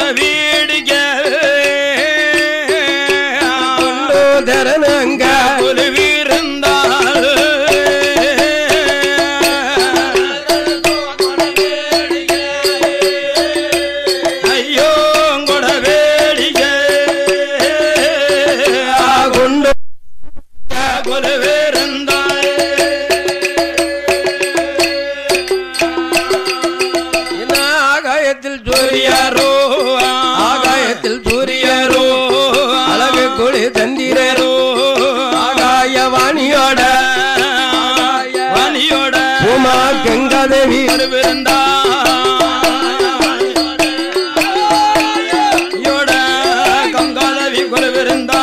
வேடிக்கை கொண்டு தரணங்க குருவிருந்தாள் ஐயோ கொட வேடிக்கை கொண்டு குருவிருந்தாள் என்ன ஆகாயத்தில் சூரியரோ ஆகாயத்தில் சூரியரோ அழகு குழி தந்திரரோ ஆகாய வாணியோட வாணியோட உமா கங்காதேவி வருவிருந்தா யோட கங்காதவி குருவிருந்தா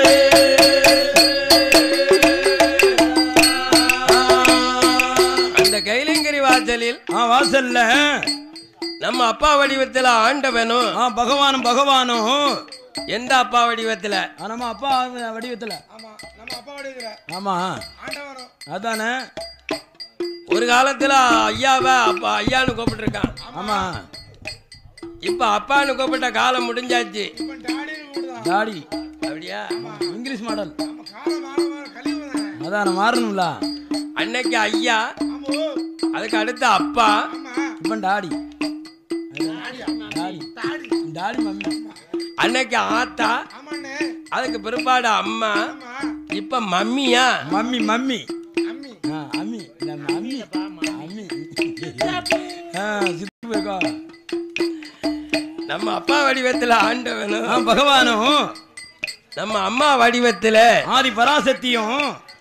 அந்த கைலிங்கிரி வாசலில் ஆ வாசல்ல நம்ம அப்பா வடிவத்துல ஆண்டவனும் ஆ பகவானும் பகவானும் எந்த அப்பா வடிவத்துல ஆ, நம்ம அப்பா வடிவத்துல ஆமா நம்ம அப்பா வடிக்கிற ஆமா ஆண்டவனும் அதானே ஒரு காலத்துல ஐயாவை அப்பா ஐயான்னு கூப்பிட்டுருக்கான் ஆமா இப்ப அப்பான்னு கூப்பிட்ட காலம் முடிஞ்சாச்சு இப்ப டாடின்னு கூப்பிடுதான் டாடி அப்படியா இங்கிலீஷ் மாடல் நம்ம காலம் மாற மாற கழிவு தானே அதானே மாறணும்ல அன்னைக்கு ஐயா ஆமா அதுக்கு அடுத்து அப்பா ஆமா இப்போ டாடி டாடியா டாடி டாடி டாடி மம்மி அன்னைக்கு ஆத்தா ஆமாண்ணே அதுக்கு பிற்பாடு அம்மா ஆமா இப்ப மம்மியா மம்மி மம்மி அம்மி ஆ, அம்மி நம்ம அம்மி அம்மி ஆ, சித்து போயிருக்கா நம்ம அப்பா வடிவத்துல ஆண்டவனும் ஆ, பகவானும் நம்ம அம்மா வடிவத்துல ஆதி பராசக்தியும்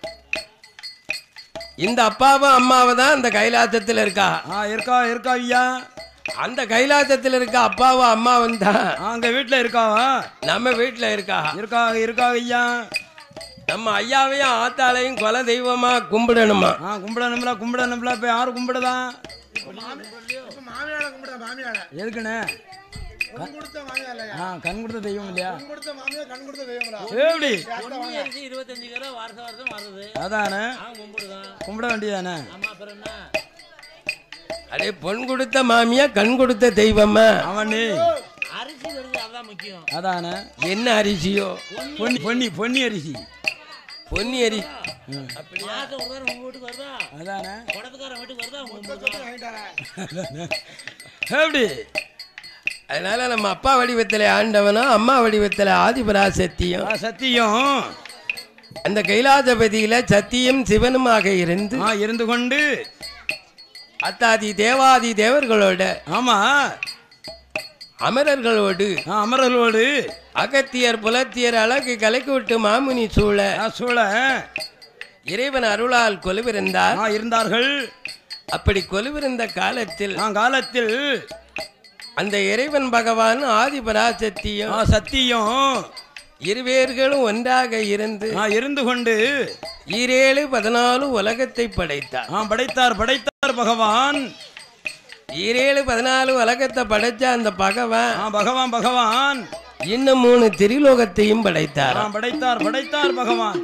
இந்த அப்பாவும் அம்மாவும் தான் அந்த கைலாசத்துல இருக்கா ஆ இருக்கா இருக்கா ஐயா அந்த கைலாசத்துல இருக்க அப்பாவும் அம்மாவும் தான் ஆ, அங்க வீட்டுல இருக்காவா நம்ம வீட்டுல இருக்கா இருக்கா இருக்கா ஐயா நம்ம ஐயாவையும் ஆத்தாளையும் குல தெய்வமா கும்பிடணுமா ஆ கும்பிடணும்ல கும்பிடணும்ல இப்ப யாரு கும்பிடுதா இப்ப மாமியார கும்பிடுற மாமியார எதுக்குண்ணே கண் கொடுத்த மாமியார் இல்லையா ஆ கண் கொடுத்த தெய்வம் இல்லையா கண் கொடுத்த மாமியார் கண் கொடுத்த தெய்வங்களா எப்படி அத்தை வாங்க. இருபத்தஞ்சு கிலோ வருஷம் வருஷம் வருது அதானே அவன் கும்பிடுதான் கும்பிட வேண்டியதானே அம்மா அப்புறம் என்ன அடே பொன் கொடுத்த மாமியா கண் கொடுத்த தெய்வமா அவனே அரிசி வருது அதுதான் முக்கியம் அதானே என்ன அரிசியோ பொன்னி பொன்னி பொன்னி அரிசி பொன்னி அரிசி ம். மாசம் ஒரு தடவை உங்க வீட்டுக்கு வருதா அதானே குடத்துக்காரன் வீட்டுக்கு வருதா உங்க கும்பிடுதான் வாங்கிட்டாரா எப்படி அதனால நம்ம அப்பா வடிவத்துல ஆண்டவனும் அம்மா வடிவத்துல ஆதிபராசக்தியும் ஆ, சத்தியம் அந்த கைலாசபதியில சத்தியும் சிவனுமாக இருந்து ஆ இருந்து கொண்டு அத்தாதி தேவாதி தேவர்களோட ஆமா அமரர்களோடு ஆ, அமரர்களோடு அகத்தியர் புலத்தியர் அழகு கலைக்கு விட்டு மாமுனி சூழ ஆ, சூழ இறைவன் அருளால் கொலுவிருந்தார் ஆ, இருந்தார்கள் அப்படி கொலுவிருந்த காலத்தில் ஆ, காலத்தில் அந்த இறைவன் பகவான் ஆதிபராசக்தியும் ஆ, சத்தியம் இருவேர்களும் ஒன்றாக இருந்து ஆ, இருந்து கொண்டு ஈரேழு பதினாலு உலகத்தை படைத்தார் ஆ, படைத்தார் படைத்தார் பகவான் ஈரேழு பதினாலு உலகத்தை படைச்ச அந்த பகவான் ஆ, பகவான் பகவான் இன்னும் மூணு திரிலோகத்தையும் ஆ, படைத்தார் படைத்தார் படைத்தார் பகவான்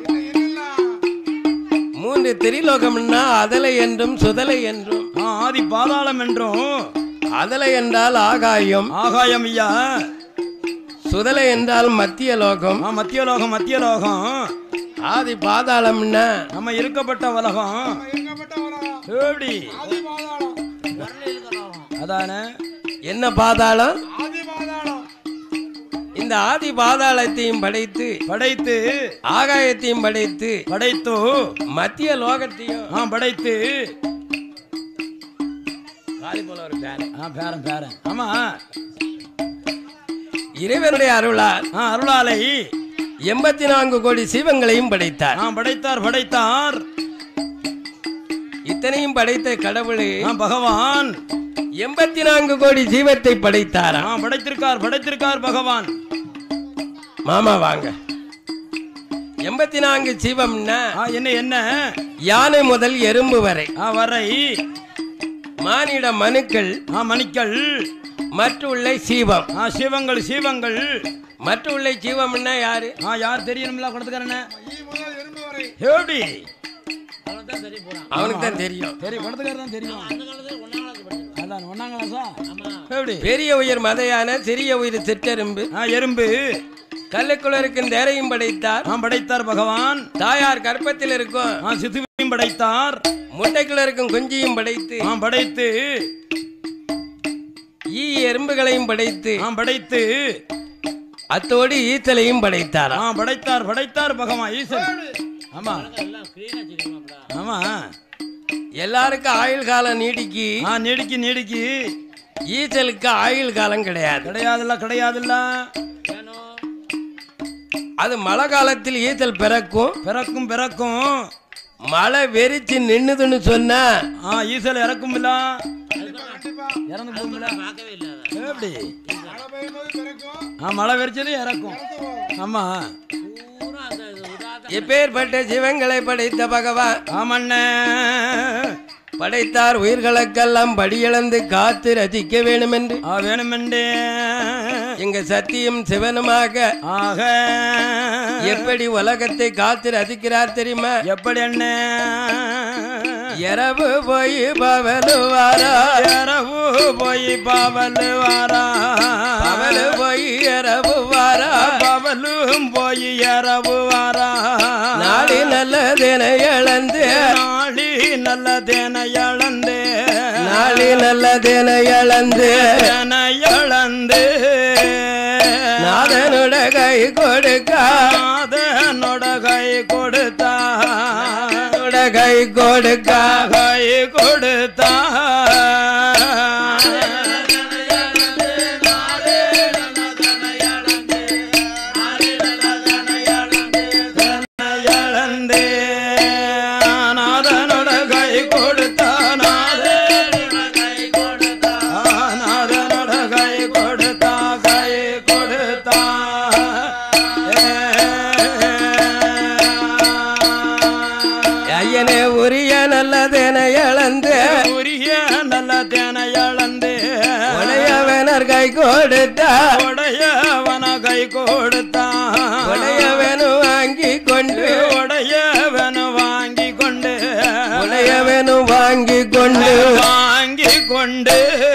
மூன்று திரிலோகம்னா அதலை என்றும் சுதலை என்றும் ஆ, ஆதி பாதாளம் என்றும் அதலை என்றால் ஆகாயம் ஆகாயம் ஐயா சுதலை என்றால் மத்திய லோகம் ஆ, மத்திய லோகம் மத்திய லோகம் ஆதி பாதாளம்னா நம்ம இருக்கப்பட்ட உலகம் எங்கப்பட்ட வரோம் எப்படி ஆதி பாதாளம் அதானே என்ன பாதாளம் ஆதி பாதாளம் இந்த ஆதி பாதாளத்தையும் படைத்து படைத்து ஆகாயத்தையும் படைத்து படைத்து மத்திய லோகத்தையும் ஆ படைத்து காளி போல ஒரு பேரன். ஆ பேரன் பேரன் ஆமா இறைவனுடைய அருளால் ஆ அருளாலை எண்பத்தி நான்கு கோடி சீவங்களையும் படைத்தார் ஆ படைத்தார் படைத்தார் இத்தனையும் படைத்த கடவுள் ஆ பகவான் எண்பத்தி நான்கு கோடி ஜீவத்தை படைத்தாரா ஆ படைத்திருக்கார் படைத்திருக்கார் பகவான் மாமா வாங்க எண்பத்தி நான்கு ஜீவம்னா ஆ என்ன என்ன யானை முதல் எறும்பு வரை ஆ வரை மானிட மனுக்கள் ஆ மணிக்கள் மற்றுள்ள சீவம் ஆ சிவங்கள் சிவங்கள் மற்றுள்ள ஜீவம்னா யாரு ஆ யார் தெரியணும்ல கொடுத்துக்காரண்ணே ஈ முதல் எறும்பு வரை எப்படி அவன் தான் சரி போறான் அவனுக்கு தான் தெரியும் தெரியும் கொடுத்துக்காரர் தான் தெரியும் அந்த காலத்துல ஒன்னாம் கிளாஸ் படிச்சிருக்கான் அதான் ஒன்னாம் கிளாஸா ஆமா எப்படி பெரிய உயிர் மதையான சிறிய உயிர் சிற்றெரும்பு ஆ, எறும்பு கல்லுக்குள்ள இருக்கும் தேரையும் படைத்தார் ஆ, படைத்தார் பகவான் தாயார் கற்பத்தில் இருக்கும் ஆ, சிசுவையும் படைத்தார் முட்டைக்குள்ள இருக்கும் குஞ்சியும் படைத்து ஆ, படைத்து ஈ எறும்புகளையும் படைத்து ஆ, படைத்து அத்தோடு ஈத்தலையும் படைத்தார் ஆ, படைத்தார் படைத்தார் பகவான் ஈசன் ஆமா எல்லாம் கிளீனா தெரியுமாப்டா ஆமா எல்லாருக்கும் ஆயுள் காலம் நீடிக்கி ஆ நீடிக்கி நீடிக்கி ஈச்சலுக்கு ஆயுள் காலம் கிடையாது கிடையாதுல்ல கிடையாதுல்ல வேணும் அது மழை காலத்தில் ஈச்சல் பிறக்கும் பிறக்கும் பிறக்கும் மழை வெறிச்சு நின்னுதுன்னு சொன்னா ஆ ஈசல் இறக்கும் இல்ல கண்டிப்பா இறந்து போகும்ல பார்க்கவே இல்லை அதை. எப்படி மழை பெய்யும்போது பிறக்கும் ஆ மழை வெறிச்சது இறக்கும் இறந்து போகும் ஆமா பூரா அந்த இது உதாரணம் எப்பேற்பட்ட சிவங்களை படைத்த பகவான் ஆமண்ணே படைத்தார் உயிர்களுக்கெல்லாம் படியிழந்து காத்து ரசிக்க வேண்டும் என்று ஆ வேணுமெண்டே எங்க சத்தியும் சிவனுமாக ஆக எப்படி உலகத்தை காத்து ரசிக்கிறார் தெரியுமா எப்படி அண்ணே இரவு போய் பவலுவாரா இரவு போய் பாவல் வாரா பவலு போய் இரவு வாரா பவலும் போய் இரவு வாரா நாளி நல்லதென இழந்து நாளி நல்ல தேன இழந்து நாளி நல்லதென இழந்து தேன இழந்து நாதனுட கை கொடுக்க நாதனோட கை கொடுத்தா நாதனுட கை கொடுக்க கை கொடுத்தா இழந்தே நாதனோட கை கொடுத்தா நாதனோட கை கொடுத்தா நாதனோட கை கொடுத்தா கை கொடுத்தா ஐயனே உரிய நல்லதென இழந்து உரிய நல்ல தேன இழந்து உடையவனர் கை கொடுத்தா உடையவன கை கொடுத்தா உடையவனு வாங்கி கொண்டு உடையவன வாங்கி கொண்டு உடையவனு வாங்கி கொண்டு வாங்கி கொண்டு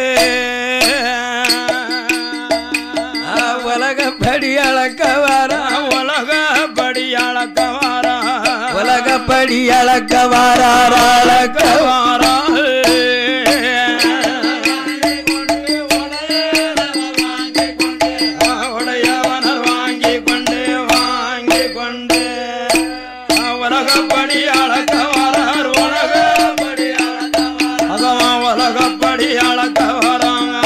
ஆ, உலகப்படி அளக்க வாரா உலகப்படி அளக்க வாரா உலகப்படி அளக்க வாரார் அளக்க வாரா உடையவனர் வாங்கி கொண்டு வாங்கி கொண்டு உலகப்படி அளக்க வரார் உலகப்படி பகவான் உலகப்படி அளக்க வராங்க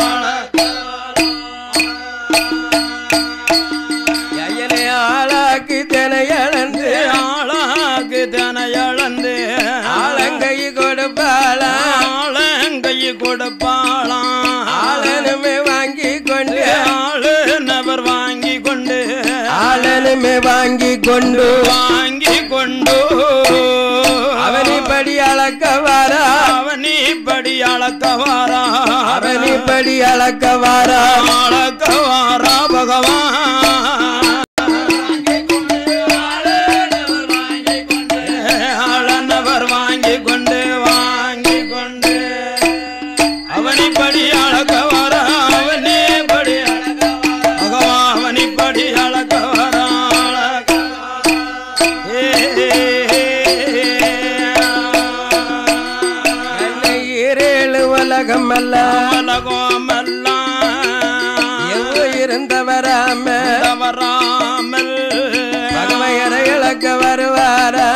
ஐயனே ஆளாக்கி தினை இழந்து ஆளாக்கு தன இழந்து ஆளங்கை கொடுப்பாளா ஆளங்கை கொடுப்பாளாம் ஆளனுமே வாங்கி கொண்டு ஆளு நபர் வாங்கி கொண்டு ஆளனுமே வாங்கி கொண்டு வாங்கி கொண்டு அவனிப்படி அளக்க வாரா அவனி படி அளக்க வாரா அவனிப்படி அளக்க வாரா அளக்க வாரா பகவான் ஆளனவர் வாங்கி கொண்டு வாங்கி கொண்டு அவனி படி அளக்க வாரா அவனி படி அளக்க வாரா. பகவான் அவனி படி அளக்க வாரா அளக்க வாரா. என்னை ஈரேழு உலகம் அல்ல எவ்வளோ இருந்தவராம வராமல் பகவையரை இழக்க வருவாரா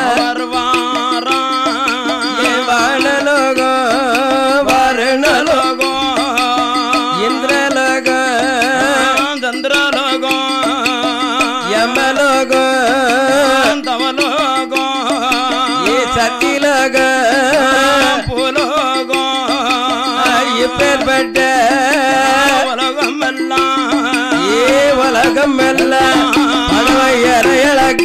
ஏ வானலோகம் வருணலோகம் இந்திரலோகம் சந்திரலோகம் யமலோகம் தவலோகம் ஏ சத்திலோகம் புலோகம் இப்பேற்பட்ட உலகம் எல்லாம் ஏ உலகம் எல்லாம் பகவையரை இழக்க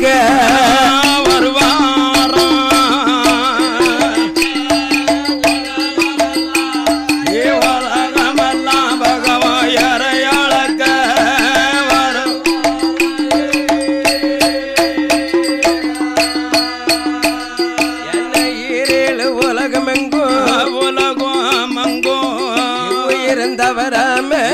வருவாரம் ஏ உலகமெல்லாம் பகவாயரை அழக்க வரும் என்னை ஈரேழு உலகம் எங்கும் உலகம் அங்கும் இருந்தவராம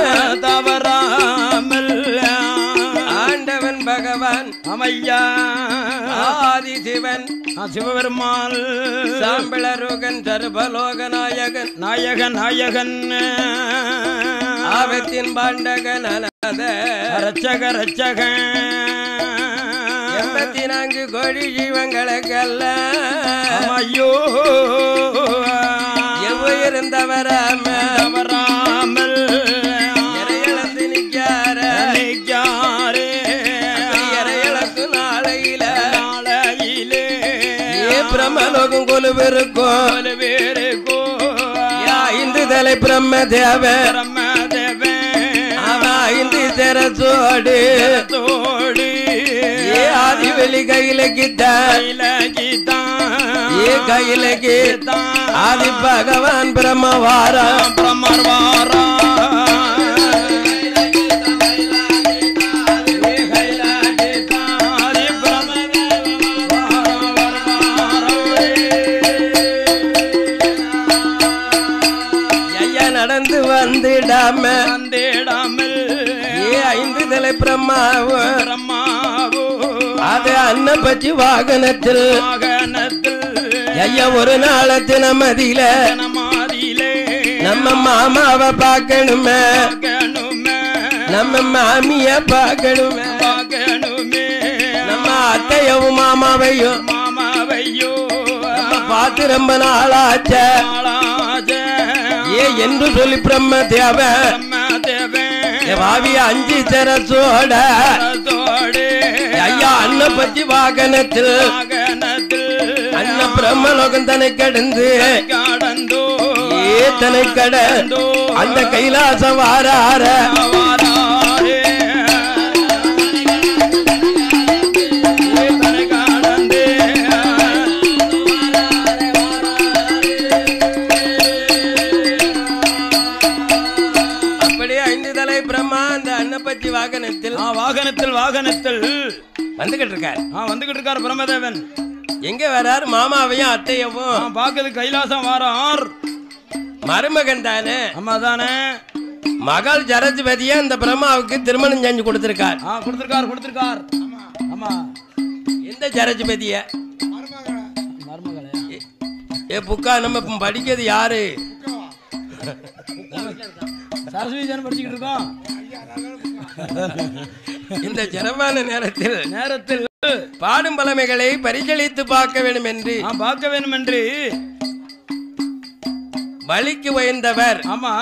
அமையா ஆதி சிவன் ஆ, சிவபெருமாள் சாம்பிளருகன் சர்வலோக நாயகன் நாயகன் நாயகன் ஆபத்தின் பாண்டகன் அனத ரச்சக ரச்சக எண்பத்தி நான்கு கோடி ஜீவங்களுக்கெல்லாம் ஐயோ எவ்வுயிருந்தவராம தவறாமல் இறையளந்து நிற்கார நினைக்காரே. இறையளக்கு நாளையில நாளையிலே ஏ பிரம்மலோகம் கொலுவிருக்கும் கொலுவேருக்கோ ஐந்து தலை பிரம்ம தேவன் பிரம்மதேவன் அவன் ஐந்து தெரசோடு தோடி ஏ ஆதி வெளி கையில கிட்ட ஏ கையில ஆதி பகவான் பிரம்மவாரா பிரம்மர்வாரா ஐயா நடந்து வந்துடாம வந்திடாமல் ஏ ஐந்து தலை பிரம்மாவும் பிரம்மாவோ அது அன்னப்பச்சி வாகனத்தில் வாகனத்தில் ஐயா ஒரு நாளத்தின மதியில மாறிலே நம்ம மாமாவை பார்க்கணுமே பார்க்கணுமே நம்ம மாமிய பார்க்கணுமே பார்க்கணுமே நம்ம அத்தையவும் மாமாவையும் மாமாவையோ நம்ம பார்த்து ரொம்ப நாளாச்ச ஆளாஜ ஏ என்று சொல்லி பிரம்ம தேவ பிரம்மதேவன் வாவி அஞ்சு தெரசோட தோடு ஐயா அன்னப்பச்சி வாகனத்தில் வாகனத்தில் அன்ன பிரம்மலோகம் தனை கடந்து கடந்தோ ஏ தனை கட அந்த கைலாசம் வாரார வாராரே. தனை கடந்தே அப்படியே ஐந்து தலை பிரம்மா அந்த அன்னப்பச்சி வாகனத்தில் ஆ, வாகனத்தில் வாகனத்தில் வந்துகிட்டு இருக்கார் ஆ வந்துகிட்டு இருக்கார் பிரம்மதேவன் எங்க வராரு மாமாவையும் அத்தையவும் ஆ, பாக்குது கைலாசம் வாரார் மருமகன் தானே ஆமா தானே மகள் ஜரஜபதியா அந்த பிரம்மாவுக்கு திருமணம் செஞ்சு கொடுத்திருக்கார் ஆ கொடுத்திருக்கார் கொடுத்திருக்கார் ஆமா எந்த ஜரஜபதிய மருமகளே ஏ புக்கா நம்ம இப்ப படிக்கிறது யாரு சரஸ்வதி தானே படிச்சுக்கிட்டு இருக்கோம் இந்த ஜனமான நேரத்தில் நேரத்தில் பாடும் பழமைகளை பரிசளித்து பார்க்க வேண்டும் என்று ஆ பார்க்க வேண்டும் என்று வழிக்கு உயர்ந்தவர் ஆமா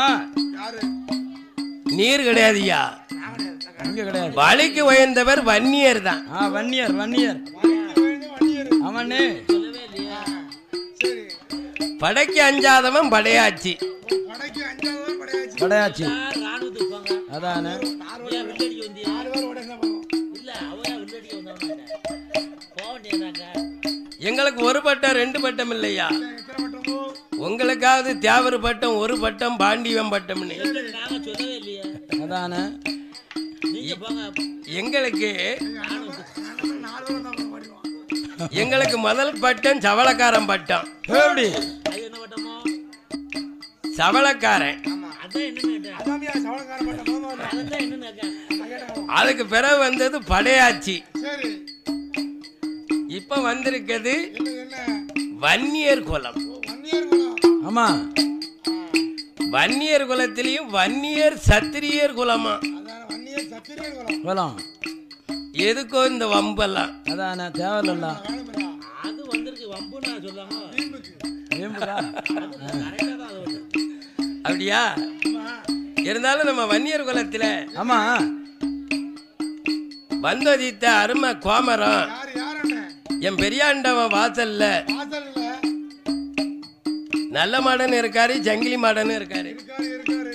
நீர் கிடையாதுயா இங்க கிடையாது வழிக்கு உயர்ந்தவர் வன்னியர் தான் ஆ வன்னியர் வன்னியர் ஆமாண்ணே சொல்லவே இல்லையா படைக்கு அஞ்சாதவன் படையாச்சி படைக்கு அஞ்சாவது படையாச்சு படையாச்சி யார் ராணுவத்துக்கு போங்க அதானே ஏன் வில்லடிக்க வந்தியா நாலு பேர் உடனே போவோம் இல்ல அவங்க வில்லடிக்க வந்தவங்க போக வேண்டியதாங்க எங்களுக்கு ஒரு பட்டம் ரெண்டு பட்டம் இல்லையா எத்தனை பட்டமோ உங்களுக்காவது தியாவரு பட்டம் ஒரு பட்டம் பாண்டிவன் பட்டம்னு எங்களுக்கு நாங்க சொல்லவே இல்லையே அதானே நீங்க போங்க எங்களுக்கு ராணுவத்துக்கு நாலு பேர் தான் படிவோம் எங்களுக்கு முதல் பட்டம் சவளக்காரன் பட்டம் எப்படி அது என்ன பட்டமோ சவளக்காரன் அதான் என்னன்னு கேட்டேன் அதாமியா சவளக்கார பட்டம் போதும் அதான் என்னன்னு கேட்டேன் அதுக்கு பிறகு வந்தது படையாச்சி சரி இப்ப வந்திருக்கிறது என்ன என்ன வன்னியர் குலம் ஒன் இயர் குலம் ஆமா வன்னியர் குலத்திலையும் வன்னியர் சத்திரியர் குலமா அதான் ஒன் இயர் சத்திரியர் குலம் குளம் எதுக்கோ இந்த வம்பெல்லாம் அதானே தேவையில்ல வேணுமில்ல அது வந்திருக்கு வம்புன்னு நான் சொல்லாம வீம்புக்கு ஏம்புடா கரெக்டா தான் அது வந்து அப்படியா இருந்தாலும் நம்ம வன்னியர் குலத்துல ஆமா வந்ததித்த அருமை கோமரம் யார் யார் அண்ணன் என் பெரியாண்டவன் வாசல்ல வாசல்ல நல்ல மாடன் இருக்காரு ஜங்கிலி மாடன் இருக்காரு இருக்காரு இருக்காரு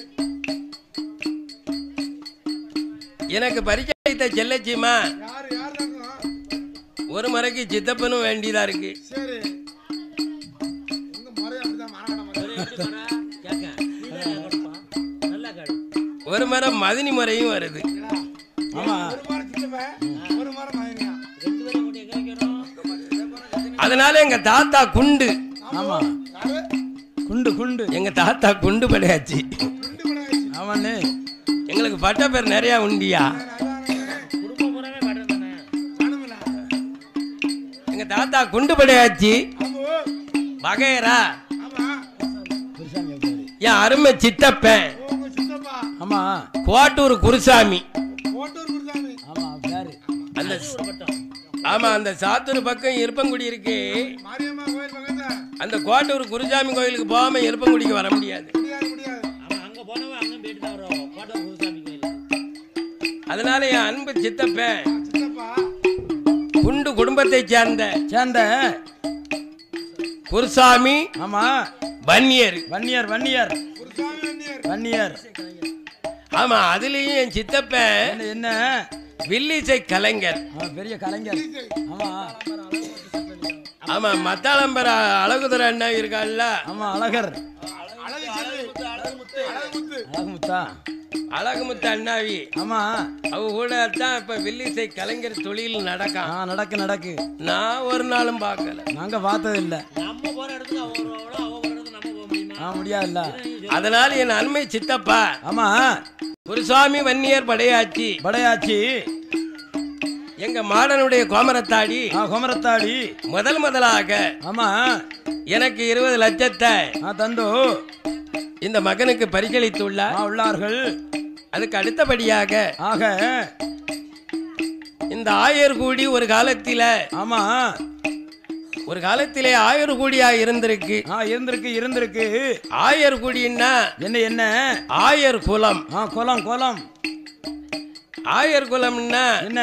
எனக்கு பரிச்சயத்த செல்லச்சிமா யார் யார் இருக்கும் ஒரு முறைக்கு சித்தப்பனும் வேண்டியதா இருக்கு சரி உங்க முறை அப்படிதான் மாநாட முறை ஒரே எப்படி போறா கேட்க நீதான் கொடுப்பா நல்லா கேடு ஒரு முறை மதினி முறையும் வருது ஆமா ஒரு மாரம் சின்னப்பன் ஒரு மாரம் மகனியா ரெண்டு பேரும் கொண்டு எங்க வைக்கணும் அதனால எங்க தாத்தா குண்டு ஆமா யாரு குண்டு குண்டு எங்க தாத்தா குண்டு படையாச்சு ரெண்டு படையாச்சு ஆமாண்ணே எங்களுக்கு பட்ட பேர் நிறைய உண்டியா குடும்பம் பூராவே மாட்டேன் தானே தாத்தா குண்டுபடையாச்சி ஆமா வகைரா ஆமா குருசாமி அவதாரு. என் அருமை சித்தப்பன் ஓ, உங்க சித்தப்பா ஆமா கோட்டூர் குருசாமி கோட்டூர் குருசாமி ஆமா அவர் பேரு அந்த ஒரு பட்டம் ஆமா அந்த சாத்தூர் பக்கம் இருப்பங்குடி இருக்கு மாரியம்மா கோயில் பக்கத்துல அந்த கோட்டூர் குருசாமி கோயிலுக்கு போகாம இருப்பங்குடிக்கு வர முடியாது முடியாது முடியாது அவன் அங்க போனவன் அங்க போயிட்டு தான் வரும் கோட்டை குருசாமி கோயில் அதனால என் அன்பு சித்தப்பன் சித்தப்பா குண்டு குடும்பத்தை சேர்ந்த சேர்ந்த குருசாமி ஆமா வன்னியர் வன்னியர் வன்னியர் குருசாமி வண்டியர் வன்னியர் ஆமா அதுலயும் என் சித்தப்பன் என்ன என்ன வில்லிசை கலைஞர் ஆ, பெரிய கலைஞர் ஆமா ஆமா மத்தாளம்பர அழகுதுர அண்ணா இருக்காள்ல ஆமா அழகர் அழகு செல்வி அழகு முத்து அழகுமுத்தா அழகுமுத்து அண்ணாவி ஆமா அவ கூட தான் இப்ப வில்லிசை கலைஞர் தொழில் ஆ நடக்கான் நடக்கு நடக்கு நான் ஒரு நாளும் பார்க்கல நாங்க பார்த்தது இல்ல நம்ம போற இடத்துக்கு அவ வருவாளோ அவ போற இடத்துக்கு நம்ம போக முடியுமா ஆ முடியாதுல்ல அதனால என் அண்மை சித்தப்பா ஆமா குருசாமி வன்னியர் படையாச்சி படையாச்சி எங்க மாடனுடைய கோமரத்தாடி ஆ குமரத்தாடி முதல் முதலாக ஆமா எனக்கு இருபது லட்சத்தை ஆ தந்தோ இந்த மகனுக்கு பரிசளித்துள்ளார் ஆ உள்ளார்கள் அதுக்கு அடுத்தபடியாக ஆக இந்த ஆயர் கூடி ஒரு காலத்தில ஆமா ஒரு காலத்திலே ஆயர் கூடியா இருந்திருக்கு ஆ இருந்திருக்கு இருந்திருக்கு ஆயர் கூடின்னா என்ன என்ன ஆயர் குலம் ஆ குளம் குளம் ஆயர் குலம்னா என்ன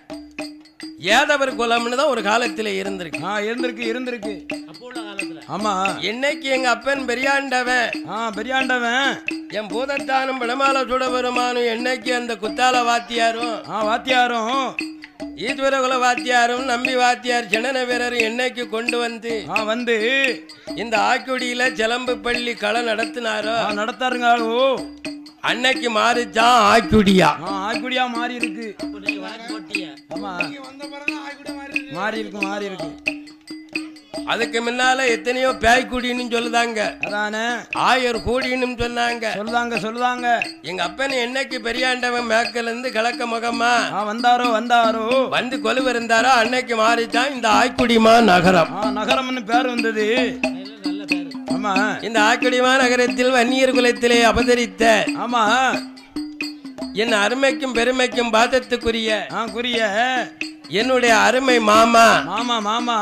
ஏதவர் குலம்னு தான் ஒரு காலத்திலே இருந்திருக்கு ஆ இருந்திருக்கு இருந்திருக்கு அப்போ உள்ள காலத்துல ஆமா என்னைக்கு எங்க அப்பன் பெரியாண்டவன் ஆ பெரியாண்டவன் என் பூதத்தானும் விடமால சுடபெருமானும் என்னைக்கு அந்த குத்தால வாத்தியாரும் ஆ வாத்தியாரும் ஈஸ்வர குல வாத்தியாரும் நம்பி வாத்தியார் சின்னன வீரரும் என்னைக்கு கொண்டு வந்து ஆ வந்து இந்த ஆக்குடியில சிலம்பு பள்ளி களை நடத்தினாரோ ஆ நடத்தாருங்க ஆளு அன்னைக்கு மாறிச்சான் ஆக்குடியா ஆ ஆய்க்குடியா மாறி இருக்கு இப்போ நீங்க வழக்கு போட்டிய ஆமா இங்க வந்த பிறகு ஆய்க்குடி மாறி இருக்கு மாறி இருக்கு மாறி இருக்கு அதுக்கு முன்னால எத்தனையோ பேய்க்குடின்னு சொல்லுதாங்க அதானே ஆயர் கூடின்னு சொன்னாங்க சொல்லுதாங்க சொல்லுதாங்க எங்க அப்பன் என்னைக்கு பெரியாண்டவன் மேற்குல இருந்து கிழக்க முகமா ஆ வந்தாரோ வந்தாரோ வந்து கொலுவு இருந்தாரோ அன்னைக்கு மாறிச்சான் இந்த ஆய்க்குடிமா நகரம் ஆ நகரம்னு பேர் வந்தது நல்ல பேரு ஆமா இந்த ஆக்குடிமா நகரத்தில் வன்னியர் குலத்திலே அவதரித்த ஆமா என் அருமைக்கும் பெருமைக்கும் பாதத்துக்குரிய ஆ குறிய என்னுடைய அருமை மாமா மாமா மாமா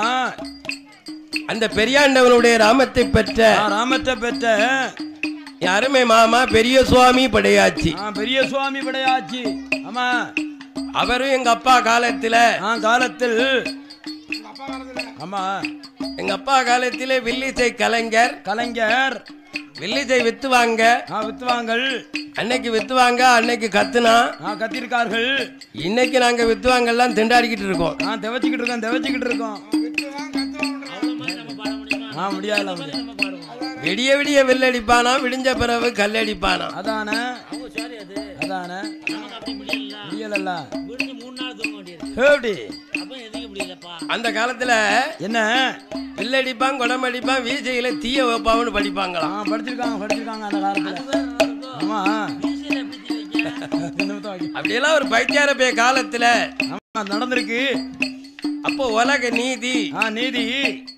அந்த பெரியாண்டவனுடைய ராமத்தை பெற்ற ஆ ராமத்தை பெற்ற என் அருமை மாமா பெரிய சுவாமி படையாச்சி ஆ பெரிய சுவாமி படையாச்சி ஆமா அவரும் எங்க அப்பா காலத்துல ஆ காலத்தில் உங்க அப்பா காலத்துல ஆமா எங்க அப்பா காலத்திலே வில்லிசை கலைஞர் கலைஞர் வில்லிசை வித்துவாங்க ஆ வித்துவாங்கள் அன்னைக்கு வித்துவாங்க அன்னைக்கு கத்துனா ஆ கத்திருக்கார்கள் இன்னைக்கு நாங்க வித்துவாங்கெல்லாம் திண்டாடிக்கிட்டு இருக்கோம் ஆ தெவச்சிக்கிட்டு இருக்கோம் தெவச்சிக்கிட்டு இருக்கோம் விட்டுவான் கத்துவான் அவ்வளவு மாதிரி நம்ம பாட முடியுமா ஆ முடியாதுல முடியாது நம்ம பாடுவோம் விடிய விடிய வில்லடிப்பானா விடிஞ்ச பிறகு கல்லடிப்பானா அதானே அவங்க சாரி அது அதானே நமக்கு அப்படி முடியல முடியலல்ல விடிஞ்சு மூணு நாள் தூங்க வேண்டியது எப்படி அப்ப எதுக்கு முடியலப்பா அந்த காலத்துல என்ன வில்லடிப்பான் குடமடிப்பான் வீசையில தீய வைப்பான்னு ஆ படிப்பாங்களாம் படிச்சிருக்காங்க படிச்சிருக்காங்க அந்த காலத்துல வேற இருக்கும் ஆமா வீசில எப்படி தீ வைக்க இந்த நிமித்தம் வைக்க. அப்படியெல்லாம் ஒரு பைத்தியார பே காலத்துல ஆமா நடந்திருக்கு அப்போ உலக நீதி ஆ நீதி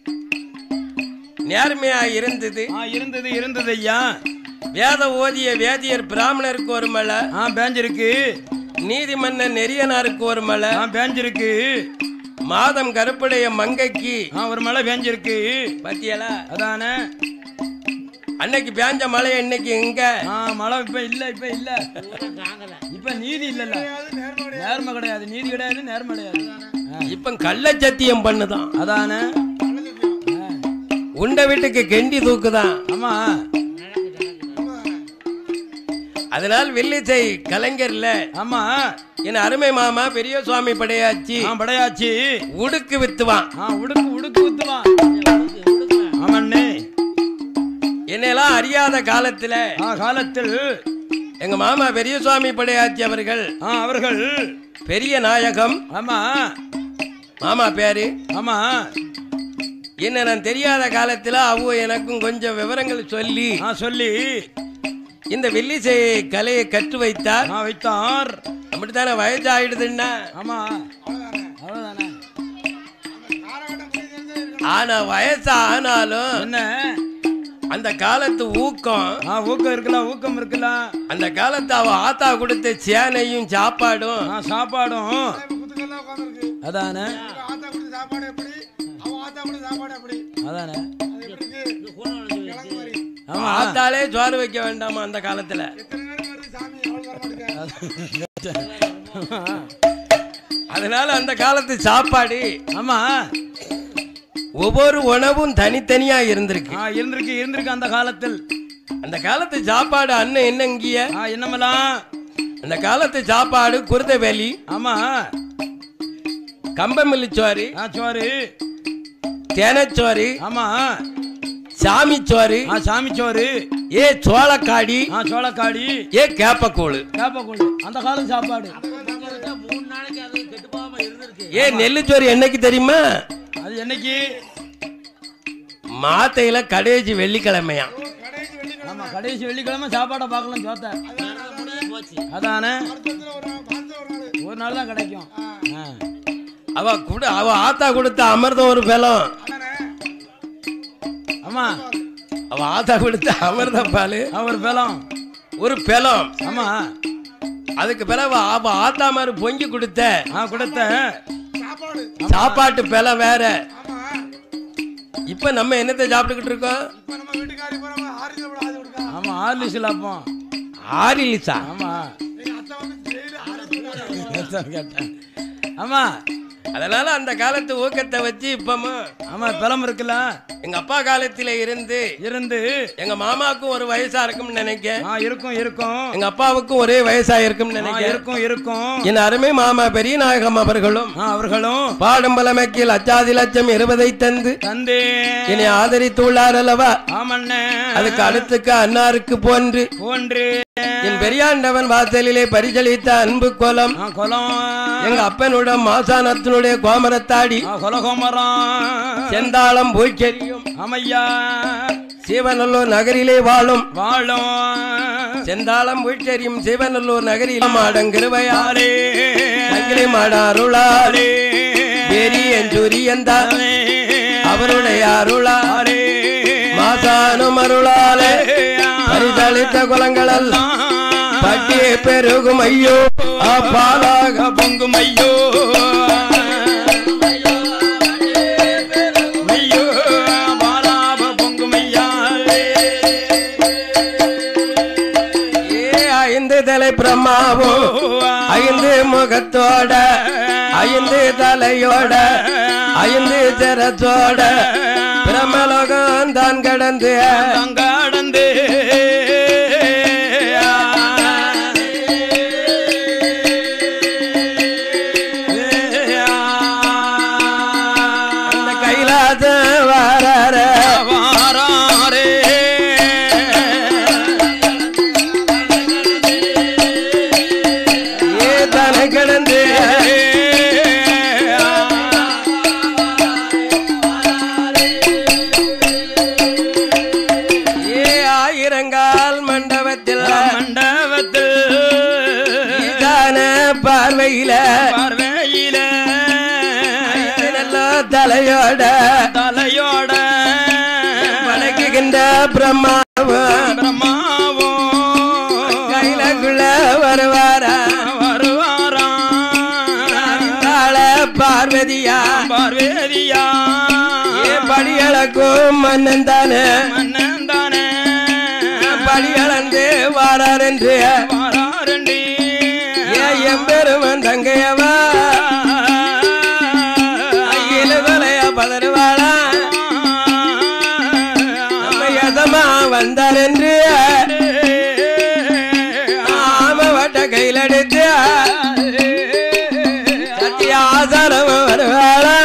நேர்மையா இருந்தது ஆ இருந்தது இருந்தது ஐயா வேத ஓதிய வேதியர் பிராமணருக்கு ஒரு மலை ஆ பேஞ்சிருக்கு நீதிமன்ன நெறியனாருக்கு ஒரு மலை ஆ பேஞ்சிருக்கு மாதம் கருப்புடைய மங்கைக்கு ஆ ஒரு மழை பேஞ்சிருக்கு பாத்தியலா அதானே அன்னைக்கு பேஞ்ச மழை இன்னைக்கு எங்க ஆ மழை இப்ப இல்ல இப்ப இல்ல பூரா காங்கல இப்ப நீதி இல்லல்ல அது நேர்மறை நேர்மை கிடையாது நீதி கிடையாது நேர்மை கிடையாது ஆ, இப்ப கள்ள சத்தியம் பண்ணுதான் அதானே நல்லது ஆ, உண்ட வீட்டுக்கு கெண்டி தூக்குதான் ஆமா அதனால் வில்லிசை கலைஞர்ல ஆமா என் அருமை மாமா பெரிய சுவாமி படையாச்சி ஆ படையாச்சி உடுக்கு வித்துவான் ஆ உடுக்கு உடுக்கு ஊத்துவான் ஆமாண்ணே என்னெல்லாம் அறியாத காலத்துல ஆ காலத்தில் எங்க மாமா பெரிய சுவாமி படையாச்சி அவர்கள் ஆ அவர்கள் பெரிய நாயகம் ஆமா மாமா பேரு ஆமா என்ன நான் தெரியாத காலத்துல அவங்க எனக்கும் கொஞ்சம் விவரங்கள் சொல்லி ஆ சொல்லி இந்த வில்லிசை கலையை கற்று வைத்தார் ஆ வைத்தார் அப்படித்தானே வயசாயிடுதுன்னா ஆமா அவ்வளவுதானே அவ்வளவுதானே காலகட்டம் ஆனா வயசு ஆனாலும் என்ன அந்த காலத்து ஊக்கம் ஆ ஊக்கம் இருக்கலாம் ஊக்கம் இருக்கலாம் அந்த காலத்து அவ ஆத்தா கொடுத்த சேனையும் சாப்பாடும் ஆ சாப்பாடும் குத்துக்கெல்லாம் உட்காந்துருக்கு அதானே ஆத்தா கொடுத்த சாப்பாடு எப்படி அவன் ஆத்தா கொடுத்த சாப்பாடு எப்படி அதானே அது எப்படி இருக்கு இந்த கூடம் வளைஞ்சு வச்சு. கிழங்கு மாதிரி ஆமா ஆத்தாலே சோறு வைக்க வேண்டாமா அந்த காலத்துல எத்தனை நேரம் வருது சாமி அவள் வர மாட்டேங்க அதனால அந்த காலத்து சாப்பாடு ஆமா ஒவ்வொரு உணவும் தனித்தனியா இருந்திருக்கு ஆ இருந்திருக்கு இருந்திருக்கு அந்த காலத்தில் அந்த காலத்து சாப்பாடு அண்ணன் என்னங்கிய ஆ என்னமெல்லாம் அந்த காலத்து சாப்பாடு குருதவேலி ஆமா கம்பமில்லிச்சோறு ஆ சோறு தேனச்சோறு ஆமா சாமிச்சோறு ஆ சாமி சோறு ஏ சோளக்காடி ஆ சோளக்காடி ஏ கேப்பக்கூழு கேப்பக்கூழ் அந்த காலம் சாப்பாடு கிட்டத்தட்ட மூணு நாளைக்கு அது கெட்டு போகாம இருந்திருக்கு ஏ நெல்லுச்சோறு என்னைக்கு தெரியுமா அது என்னைக்கு மாத்தையில கடைசி வெள்ளிக்கிழமையா கடைசி வெள்ளிக்கிழமை ஆமா கடைசி வெள்ளிக்கிழமை சாப்பாடை பார்க்கலாம் சோத்த வேற முடியாது போச்சு அதானே அடுத்த ஒரு நாள் மாசத்துல ஒரு நாள் ஒரு நாள் தான் கிடைக்கும் ஆ. அவ கூட அவ ஆத்தா கொடுத்த அமிர்தம் ஒரு பலம் அண்ணனே ஆமா அவ ஆத்தா கொடுத்த அமிர்த பால் ஆ, ஒரு பலம் ஒரு பலம் ஆமா அதுக்கு பிறகு அவ ஆத்தா மாதிரி பொங்கி கொடுத்த ஆ கொடுத்த சாப்பாடு சாப்பாட்டு பலம் வேற ஆமா இப்ப நம்ம என்னத்தை சாப்பிட்டுக்கிட்டு இருக்கோம் இப்ப நம்ம வீட்டுக்காரி போறவங்க ஆறு சாப்பாடு ஆறு கொடுக்கா ஆமா ஆறு சிலாப்பம் ஆரிலிசா ஆமா எங்க அத்தை வந்து டெய்லி ஆறு சாப்பாடு கேட்டேன் ஆமா அதனால அந்த காலத்து ஊக்கத்தை வச்சு இப்பமும் ஆமா பலம் இருக்குல்ல எங்க அப்பா காலத்தில இருந்து இருந்து எங்க மாமாவுக்கும் ஒரு வயசா இருக்கும்னு நினைக்க ஆ இருக்கும் இருக்கும் எங்க அப்பாவுக்கும் ஒரே வயசா இருக்கும்னு ஆ, நினைக்க இருக்கும் இருக்கும் என் அருமை மாமா பெரிய நாயகம் அவர்களும் ஆ, அவர்களும் பாடும் பலமைக்கில் அச்சாதி லட்சம் இருபதை தந்து தந்தே என்னை ஆதரித்துள்ளார் அல்லவா ஆமண்ணே அதுக்கு அடுத்துக்கு அன்னாருக்கு போன்று போன்று என் பெரியாண்டவன் வாசலிலே பரிசளித்த அன்பு கோலம் ஆ, குலம் எங்க அப்பனுடைய மாசானத்தினுடைய கோமரத்தாடி ஆ, குலகோமரம் செந்தாளம் பூச்செரியும் அமையா சிவநல்லூர் நகரிலே வாழும் வாழும் செந்தாளம் பூச்செரியும் சிவநல்லூர் நகரில் மாடங்கிருவையாரே ஆரே அங்கிலே மாடாருளாரே பெரியஞ்சூரி எந்தா அவருடைய அருளாரே மாசானும் அருளாலே பரிசளித்த குலங்கள் பட்டி பெருகும் ஐயோ அப்பாலாக பொங்கும் ஐயோ ஐயோ பாலாப பொங்கும் ஐயா ஏ ஐந்து தலை பிரம்மாவோ ஐந்து முகத்தோட ஐந்து தலையோட ஐந்து சிரத்தோட பிரம்மலோகம் தான் கடந்து தங்காடந்து அந்த கைலாச வாரார வாராரே ஏ தனை கடந்து ஏ ஆயிரங்கால் மண்டபத்தில் மண்டபத்தில் ஈசான பார்வையில பார்வையில ஐந்து நல்ல தலையோட தலையோட வணங்குகின்ற பிரம்மாவும் பிரம்மாவோ கைலக்குள்ள வருவாரா வருவாராம் தாள பார்வதியா பார்வேதியா ஏ படியளக்கும் மன்னன் தானே மன்னன் தானே படியளந்து வாரார் என்று வாராரண்டி ஏ எம்பெருமன் தங்கையவா அகில கொலைய பதறுவாளா நம்ம எதமா வந்தார் என்று ஆம வட்ட கையில் எடுத்து சத்திய ஆசாரம் வருவாளா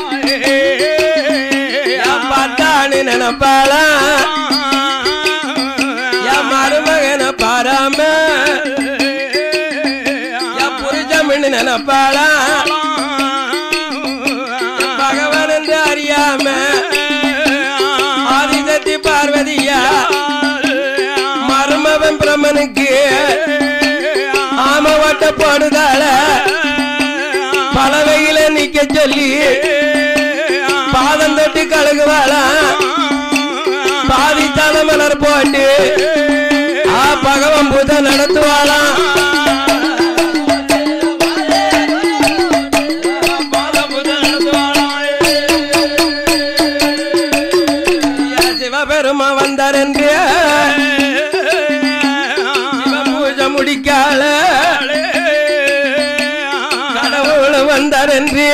என் பார்த்தான்னு நினைப்பாளா என் மருமகனை பாராம என் புரிஜமின்னு நினைப்பாளா பகவான் என்று அறியாம ஆதிசக்தி பார்வதியா மருமவன் பிரம்மனுக்கு ஆம வட்ட போடுதாள பலவையில நிக்க சொல்லி பாதம் தொட்டு ஆ பகவன் பூஜை நடத்துவாளாம் ஐயா, சிவபெருமா வந்தார் என்று சிவ பூஜை முடிக்கால கடவுள் வந்தார் என்று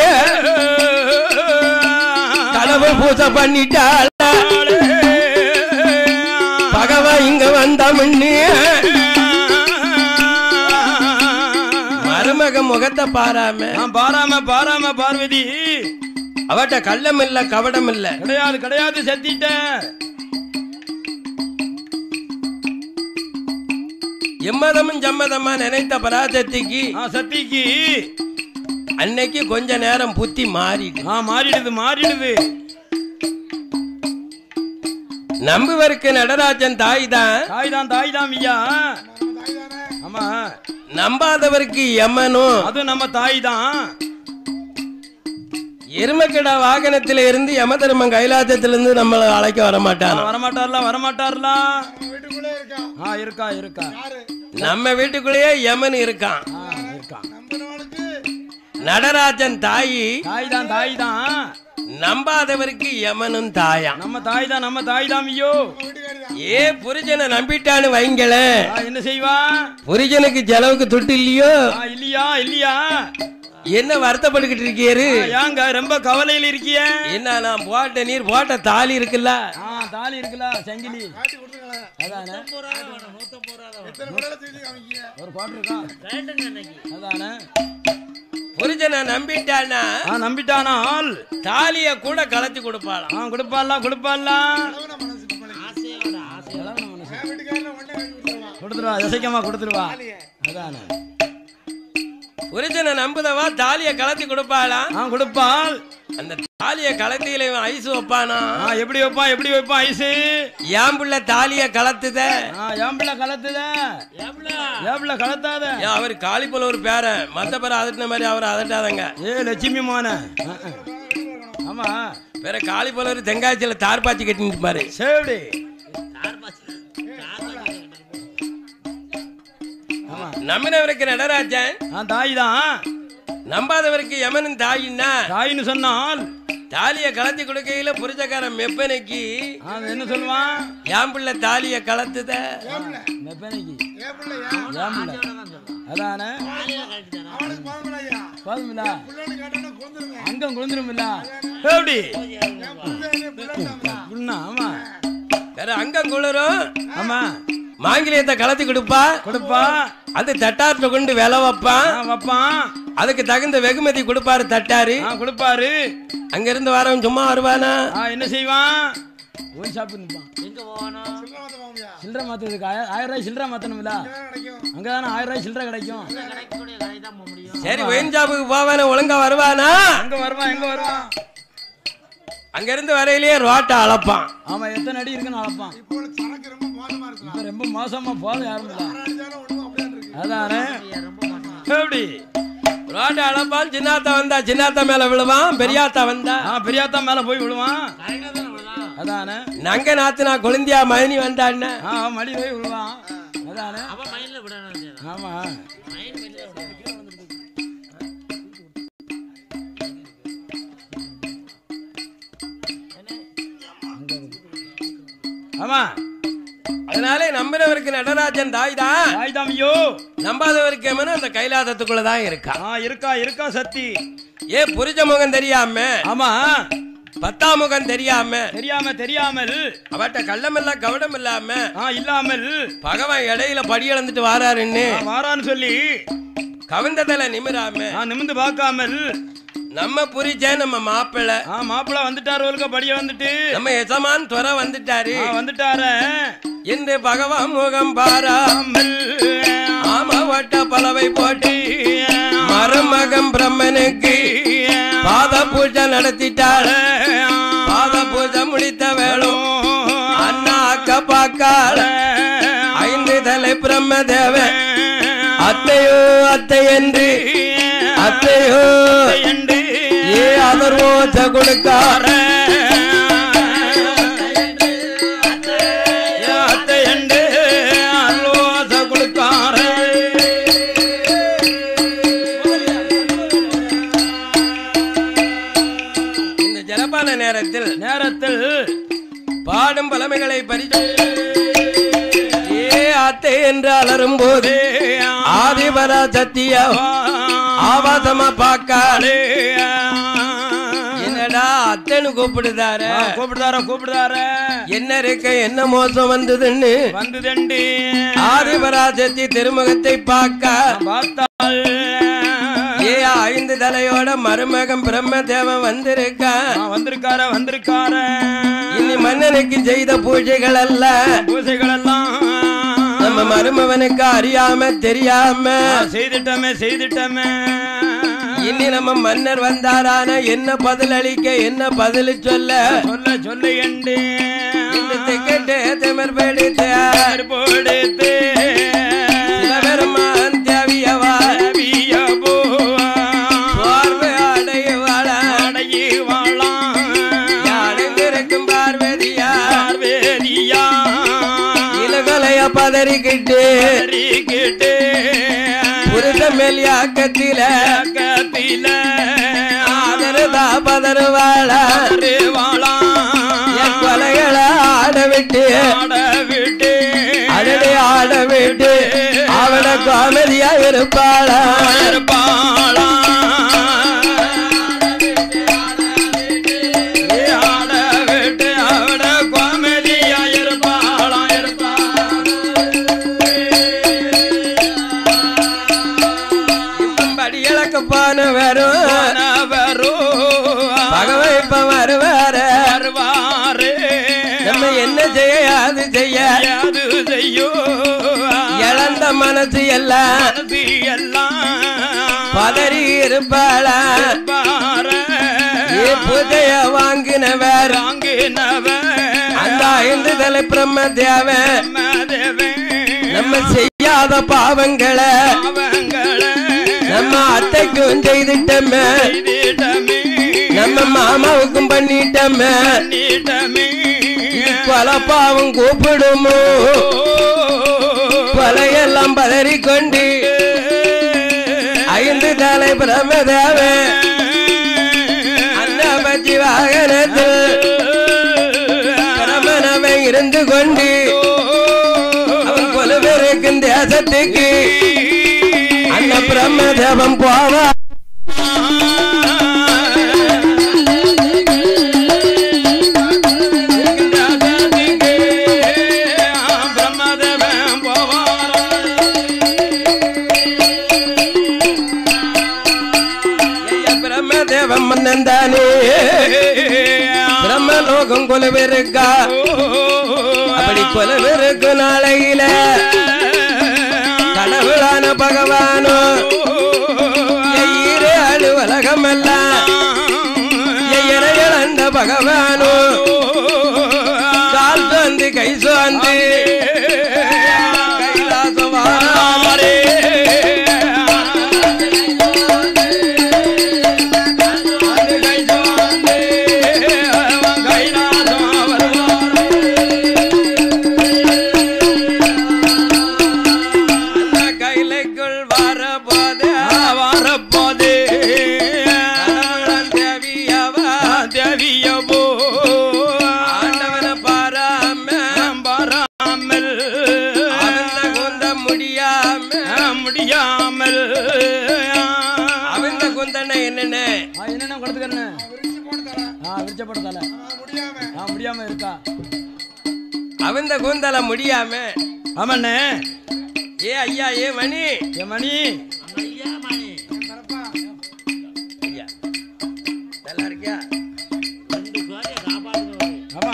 கடவுள் பூஜை பண்ணிட்டாள் பகவான் இங்க வந்தா முன்னே மருமக முகத்தை பாராம நான் பாராம பாராம பார்வதி அவட்ட கள்ளம் இல்ல கவடம் இல்ல கிடையாது கிடையாது செத்திட்டேன் எம்மதமும் ஜம்மதமா நினைத்த பராசக்திக்கு ஆ சத்திக்கு அன்னைக்கு கொஞ்ச நேரம் புத்தி மாறிடு ஆ மாறிடுது மாறிடுது நம்புவருக்கு நடராஜன் தாய் தான் தாய் தான் தாய் தான் ஐயா தாய் தானே ஆமா நம்பாதவருக்கு யமனும் அது நம்ம தாய் தான் எருமக்கிடா வாகனத்தில இருந்து யம தர்மம் கைலாசத்திலிருந்து நம்மளை அழைக்க வர மாட்டானோ வரமாட்டார்ல வரமாட்டார்ல நம்ம வீட்டுக்குள்ளே இருக்கா ஆ இருக்கா இருக்கா யாரு நம்ம வீட்டுக்குள்ளேயே யமன் இருக்கான் ஆ இருக்கா நம்பினவனுக்கு நடராஜன் தாயி தாய் தான் தாய் தான் நம்பாதவருக்கு யமனும் தாயாம் நம்ம தாய் தான் நம்ம தாய் தான் ஐயோ வீட்டுக்காரி தான் ஏ புரிஜனை நம்பிட்டான்னு வைங்களேன் ஆ, என்ன செய்வா புரிஜனுக்கு செலவுக்கு துட்டு இல்லையோ ஆ, இல்லையா இல்லையா என்ன வருத்தப்பட்டுக்கிட்டு இருக்கீரு ஆ, ஏங்க ரொம்ப கவலையில் இருக்கிய என்ன நான் போட்ட நீர் போட்ட தாலி இருக்குல்ல ஆ தாலி இருக்குல்ல சங்கிலி காட்டி கொடுத்துருங்களேன் அதானே எத்தனை முறையில தூக்கி காமிக்கீங்க ஒரு பாட்டு இருக்கா அதானே புரிஜனை நம்பிட்டானா ஆ நம்பிட்டானால் தாலிய கூட கலத்தி கொடுப்பாளாம் ஆ கொடுப்பாள்ல கொடுப்பாள்ல அளவுன மனசு பிள்ளைக்கு. என் வீட்டுக்காரன உடனே வாங்கி கொடுத்துருவான் கொடுத்துருவா இசைக்கமா கொடுத்துருவா அதானே புரிஜனை நம்புதவா தாலிய கலத்தி கொடுப்பாளாம் ஆ கொடுப்பாள் அந்த தாலிய கலத்தியில இவன் ஐசு வைப்பானா ஆ எப்படி வைப்பான் எப்படி வைப்பான் ஐசு ஏன் புள்ள தாலிய கலத்துத ஆ ஏம்பிள்ள கலத்துத ஏம்பிள்ள கலத்தாத ஏன் அவர் காளி போல ஒரு பேரன் மத்த பேரை அதட்டின மாதிரி அவர் அதட்டாதங்க ஏ லட்சுமி மோன ஆமா வேற காளி போல ஒரு தெங்காய்ச்சியில தார்பாச்சி கட்டிட்டு பாரு சேவடி நம்பினவருக்கு நடராஜன் ஆ தாய் தான் நம்பாதவருக்கு யமனும் தாயின்னா தாயின்னு சொன்னால் தாலிய கலத்தி கொடுக்கையில புரிஜக்காரன் மெப்பனைக்கு ஆ, என்ன சொல்லுவான் ஏன் பிள்ளை தாலிய கலத்துத மெப்பனைக்கு ஏன் பிள்ளையா ஏம்பிள்ள அதானே அவனுக்கு பாவம் ஐயா போதுமில்ல பிள்ளைன்னு கேட்டானா கொண்டுருங்க அங்கம் குளிந்துருமில்ல எப்படி என் பிள்ளை பிள்ளை குளினா ஆமா வேற அங்கம் குளிரும் ஆமா மாங்கிலியத்தை கலத்தி கொடுப்பா கொடுப்பா அது தட்டார்ட்ட கொண்டு விலை வைப்பான் ஆ, வைப்பான் அதுக்கு தகுந்த வெகுமதி கொடுப்பாரு தட்டாரு ஆ கொடுப்பாரு அங்க இருந்து வரவன் சும்மா வருவானா ஆ என்ன செய்வான் ஒயின் ஷாப்பு நிற்பான் எங்க போகணும் சில்லறை வாங்கியா சில்லறை மாத்துறதுக்கு ஆய- ஆயிரம் ரூபாய் சில்லறை மாத்தணும்ல கிடைக்கும் அங்கதானே ஆயிரம் ரூபாய் சில்லறை கிடைக்கும் கிடைக்கக்கூடிய கடை தான் போக முடியும் சரி ஒயின் ஷாப்புக்கு போவானே ஒழுங்கா வருவானா எங்க வருவான் எங்க வருவான் அங்க இருந்து வரையிலேயே ரோட்டை அளப்பான் ஆமா எத்தனை அடி இருக்குன்னு அளப்பான் இப்போ உள்ள சரக்கு ரொம்ப மோசமா இருக்கலாம் இப்ப ரொம்ப மோசமா போதும் யாரும் இல்ல அடிச்சாலும் ஒண்ணும் அப்படியே இருக்கு அதானே ரொம்ப மாட்டோம் எப்படி ரோட்டை அளப்பான் சின்னாத்தா வந்தா சின்னாத்தா மேல விழுவான் பெரியாத்தா வந்தா ஆ பெரியாத்தா மேல போய் விழுவான் கரெக்டாக தானே விடலாம் அதானே நங்க நாத்துனா கொழுந்தியா மயனி வந்தான்னு ஆ மடி போய் விழுவான் அதானே அப்ப மைண்ட்ல விடணும் ஆமா மைண்ட் மைண்ட்ல விடணும் ஆமா அதனாலே நம்பினவருக்கு நடராஜன் தாய் தான் தாய் தாமியோ நம்பாதவருக்கு எமனும் அந்த கைலாசத்துக்குள்ளதான் இருக்கா ஆ இருக்கா இருக்கா சத்தி ஏ புரிஜ முகம் தெரியாம ஆமா பத்தாம் முகம் தெரியாம தெரியாம தெரியாமல் அவட்ட கள்ளமில்ல கவடம் இல்லாம ஆ இல்லாமல் பகவான் இடையில படி இழந்துட்டு வாராருன்னு ஆ, வாரான்னு சொல்லி கவிந்ததல நிமிராம ஆ நிமிந்து பார்க்காமல் நம்ம புரிஜ நம்ம மாப்பிள்ளை ஆ மாப்பிள்ள வந்துட்டாரு ஒருக்க படிய வந்துட்டு நம்ம எசமான் துறை வந்துட்டாரு ஆ வந்துட்டார என்று பகவான் முகம் பாரா ஆமா வட்ட பலவை போட்டு மருமகம் பிரம்மனுக்கு பாத பூஜை நடத்திட்டாள் பாத பூஜை முடித்த வேளும் அண்ணா அக்க பாக்காள் ஐந்து தலை பிரம்ம தேவன் அத்தையோ அத்தை என்று அத்தையோ ஏ அதர்வோச்ச கொடுக்கார அத்தை என்று நேரத்தில் நேரத்தில் பாடும் பழமைகளை பறித்து ஏ அத்தை என்று அலரும் போது ஆதிபரா சத்தியா ஆபாசமா பார்க்காளே என்னடா அத்தைன்னு கூப்பிடுதார கூப்பிடுதார கூப்பிடுதார என்ன இருக்க என்ன மோசம் வந்ததுன்னு வந்துதண்டி ஆதிபராசக்தி திருமுகத்தை பார்க்க பார்த்தாள் ஏ ஐந்து தலையோட மருமகன் பிரம்மதேவன் வந்திருக்கான் ஆ, வந்திருக்கார வந்திருக்கார இனி மன்னனுக்கு செய்த பூஜைகள் அல்ல பூசைகள் எல்லாம் நம்ம மருமகனுக்கு அறியாம தெரியாம செய்துட்டமே செய்துட்டமே இனி நம்ம மன்னர் வந்தாரான என்ன பதில் அளிக்க என்ன பதில் சொல்ல சொல்ல சொல்ல எண்டி இந்த திக்கெட்டு திமிர் பிடித்த போடுத்து சிவபெருமான் தேவியவா வியபோ பார்வை அடையவாள அடையி வாழாம் யாருங்கிருக்கும் பார்வதியா பார்வேதியா இலகலைய பதறிக்கிட்டு அறிகிட்டு புருஷ மேல் யாக்கத்தில கத்தில ஆதரதா பதறுவாள வாழாம் என் கொலைகளை ஆட விட்டு ஆட விட்டு அடடி ஆட விட்டு அவட காமெடியா இருப்பாளா இருப்பாளா ஆட விட்டு அவட கோமதியா இருப்பாளா படி இழக்க போன வரும் பகவை இப்ப வருவாரு வருவாரு நம்ம என்ன செய்ய அது செய்ய யாது செய்யோ இழந்த மனசு எல்லாம் மனசு எல்லாம் பதறி இருப்பாளா பார ஏ புதைய வாங்கினவர் ராங்கினவன் அந்த ஐந்து தலை பிரம்ம தேவன் மதவன் நம்ம செய்யாத பாவங்களை அவங்கள நம்ம அத்தைக்கும் செய்துட்டோமே செய்திடமே நம்ம மாமாவுக்கும் பண்ணிட்டோமே நீட்டமே இது கொலை பாவம் கூப்பிடுமோ கொலையெல்லாம் பதறி கொண்டு ஐந்து தலை பிரம்மதேவன் அந்த பச்சி வாகனத்தில் பிரமனவன் இருந்து கொண்டு அவன் கொலுவிருக்கும் தேசத்துக்கு அந்த பிரம்மதேவன் போவா பிரம்மதேவன் போவாரா ஐயா, பிரம்மதேவன் மன்னன் தானே பிரம்மலோகம் கொலுவிருக்கா அப்படி கொலுவிருக்கு நாளையில கடவுளான பகவானோ ஈரே அலுவலகம் எல்லாம் இறையளந்த பகவானோ கால் சோந்து கை சோந்து கைலாசம் வாராரே. அந்த கைலைக்குள் வரபோது வரப்போதே கடவுளன் தேவியவா தேவியபோ ஆண்டவனை பாராம வராமல் அவந்த குந்த முடியாம முடியாமல் அவந்த குந்தனை என்னென்ன என்னென்ன கொடுத்துக்கிறேன்னு ஆ விரிச்ச போட்டு தலை ஆ முடியாம இருக்கா அவந்த கூந்தல முடியாம ஆமாண்ணே ஏ ஐயா ஏ மணி ஏ மணி ஐயா மணி ஐயா நல்லா இருக்கியா ரெண்டு சோழியை காப்பாத்துறவர் ஆமா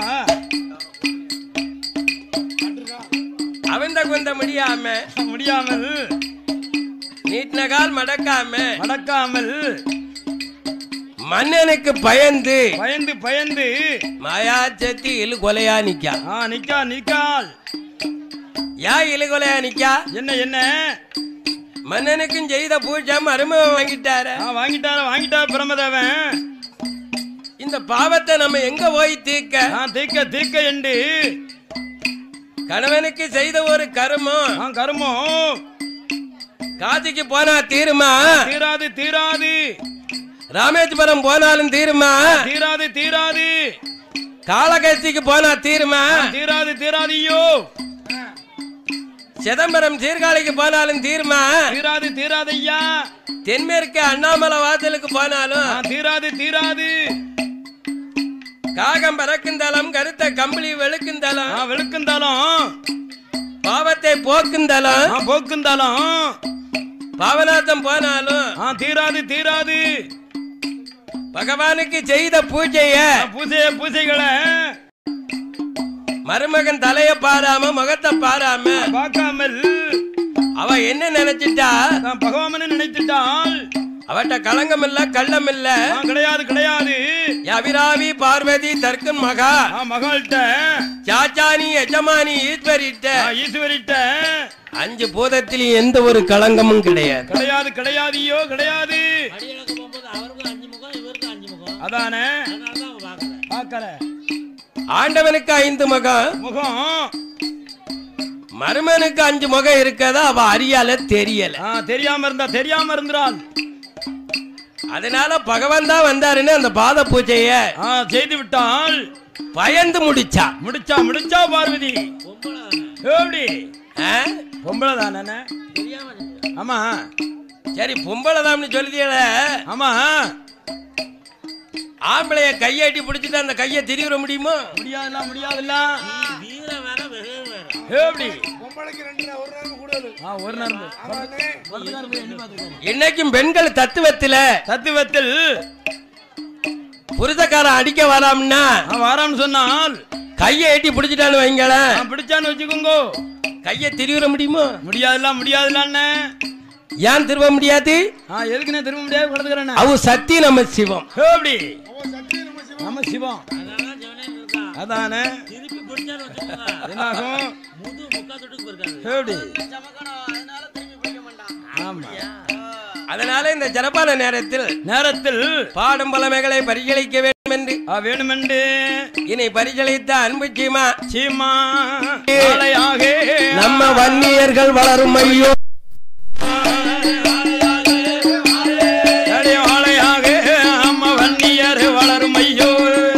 அவந்த குந்த முடியாம முடியாமல் நீட்டின கால் மடக்காம மடக்காமல் மன்னனுக்கு பயந்து பயந்து பயந்து மாயா சத்தி இழு கொலையா நிக்கா ஆ நிக்கா நிக்கால் யா இழு கொலையா நிக்கா என்ன என்ன மன்னனுக்கும் செய்த பூஜை மருமகன் வாங்கிட்டார ஆ வாங்கிட்டார வாங்கிட்டார் பிரமதேவன் இந்த பாவத்தை நம்ம எங்க போய் தீர்க்க ஆ தீக்க தீக்க எண்டு கணவனுக்கு செய்த ஒரு கருமம் ஆ கருமம் காசிக்கு போனா தீருமா தீராது தீராது ராமேஸ்வரம் போனாலும் தீருமா தீராது தீராது காளகஸ்திக்கு போனா தீருமா தீராது தீராது ஐயோ சிதம்பரம் சீர்காழிக்கு போனாலும் தீருமா தீராது தீராது ஐயா தென்மேற்கு அண்ணாமலை வாசலுக்கு போனாலும் ஆ, தீராது தீராது காகம் பறக்குந்தலம் கருத்த கம்பளி வெளுக்குந்தலம் ஆ, வெளுக்குந்தாலும் பாவத்தை போக்குந்தலம் ஆ, போக்குந்தாலும் பாவநாசம் போனாலும் ஆ, தீராது தீராது பகவானுக்கு செய்த பூஜைய ஆ, பூசை பூசைகளை மருமகன் தலைய பாராம முகத்தை பாராம பார்க்காமல் அவ என்ன நினைச்சிட்டா நான் பகவாமனை நினைத்துட்டால் அவட்ட களங்கம் இல்ல கள்ளம் இல்ல ஆ, கிடையாது கிடையாது அபிராமி பார்வதி தர்க்கன் மகா ஆ, மகள்கிட்ட சாச்சானி எஜமானி ஈஸ்வரிட்ட ஆ, ஈஸ்வரிட்ட அஞ்சு பூதத்திலும் எந்த ஒரு களங்கமும் கிடையாது கிடையாது கிடையாது ஐயோ கிடையாது அடியனுக்கு போகும்போது அவருக்கும் அஞ்சு முகம் இவருக்கும் அஞ்சு முகம் அதானே அதனால தான் பார்க்கல பார்க்கல ஆண்டவனுக்கு ஐந்து முகம் முகம் மருமனுக்கு அஞ்சு முகம் இருக்கதா அவ அறியால தெரியல ஆ, தெரியாம இருந்தா தெரியாம இருந்தால் அதனால பகவான் தான் வந்தாருன்னு அந்த பாத பூஜைய ஆ, செய்து விட்டால் பயந்து முடிச்சா முடிச்சா முடிச்சா பார்வதி பொம்பளை தானே எப்படி ஆ? பொம்பளை தானே தெரியாம செஞ்சா. ஆமா சரி பொம்பளைதாம்னு சொல்லியல ஆமா ஆம்பளைய கையாட்டி பிடிச்சிட்டு அந்த கையை திரிவிட முடியுமா முடியாதுல்ல முடியாதுல்ல நீ வீரம் வேற வெகு வேற எப்படி ஆ, ஒரு நரம்பு இன்னைக்கும் பெண்கள் தத்துவத்துல தத்துவத்தில் புரிதக்காரன் அடிக்க வராம்னா ஆ, வாரான்னு சொன்னால் கையை எட்டி பிடிச்சிட்டான்னு வைங்களேன் ஆ, பிடிச்சான்னு வச்சுக்கோங்க கையை திரிவிட முடியுமா முடியாதுல்ல முடியாதுல்ல அண்ணன் ஏன் திரும்ப முடியாது ஆ எதுக்குண்ணே திரும்ப முடியாது கிடத்துக்கிறேன் அவ சத்தி நம்ம சிவம் எப்படி நம்ம சிவம் அதனால ஜெவனே இருக்கான் அதானே திருப்பி பிடிச்சான்னு வச்சுக்கோங்க என்னாகும் முது முக்கா தொட்டுக்கு போயிருக்காரு எப்படி ஆமா அதனால இந்த சிறப்பான நேரத்தில் நேரத்தில் பாடும் பலமைகளை பரிசளிக்க வேண்டும் என்று ஆ, வேணுமென்று இனி பரிசளித்த அன்பு சீமா சீமா ஆலையாக நம்ம வன்னியர்கள் வளரும் ஐயோ அடி ஆலையாக அம்மா வன்னியர் வளரும் ஐயோ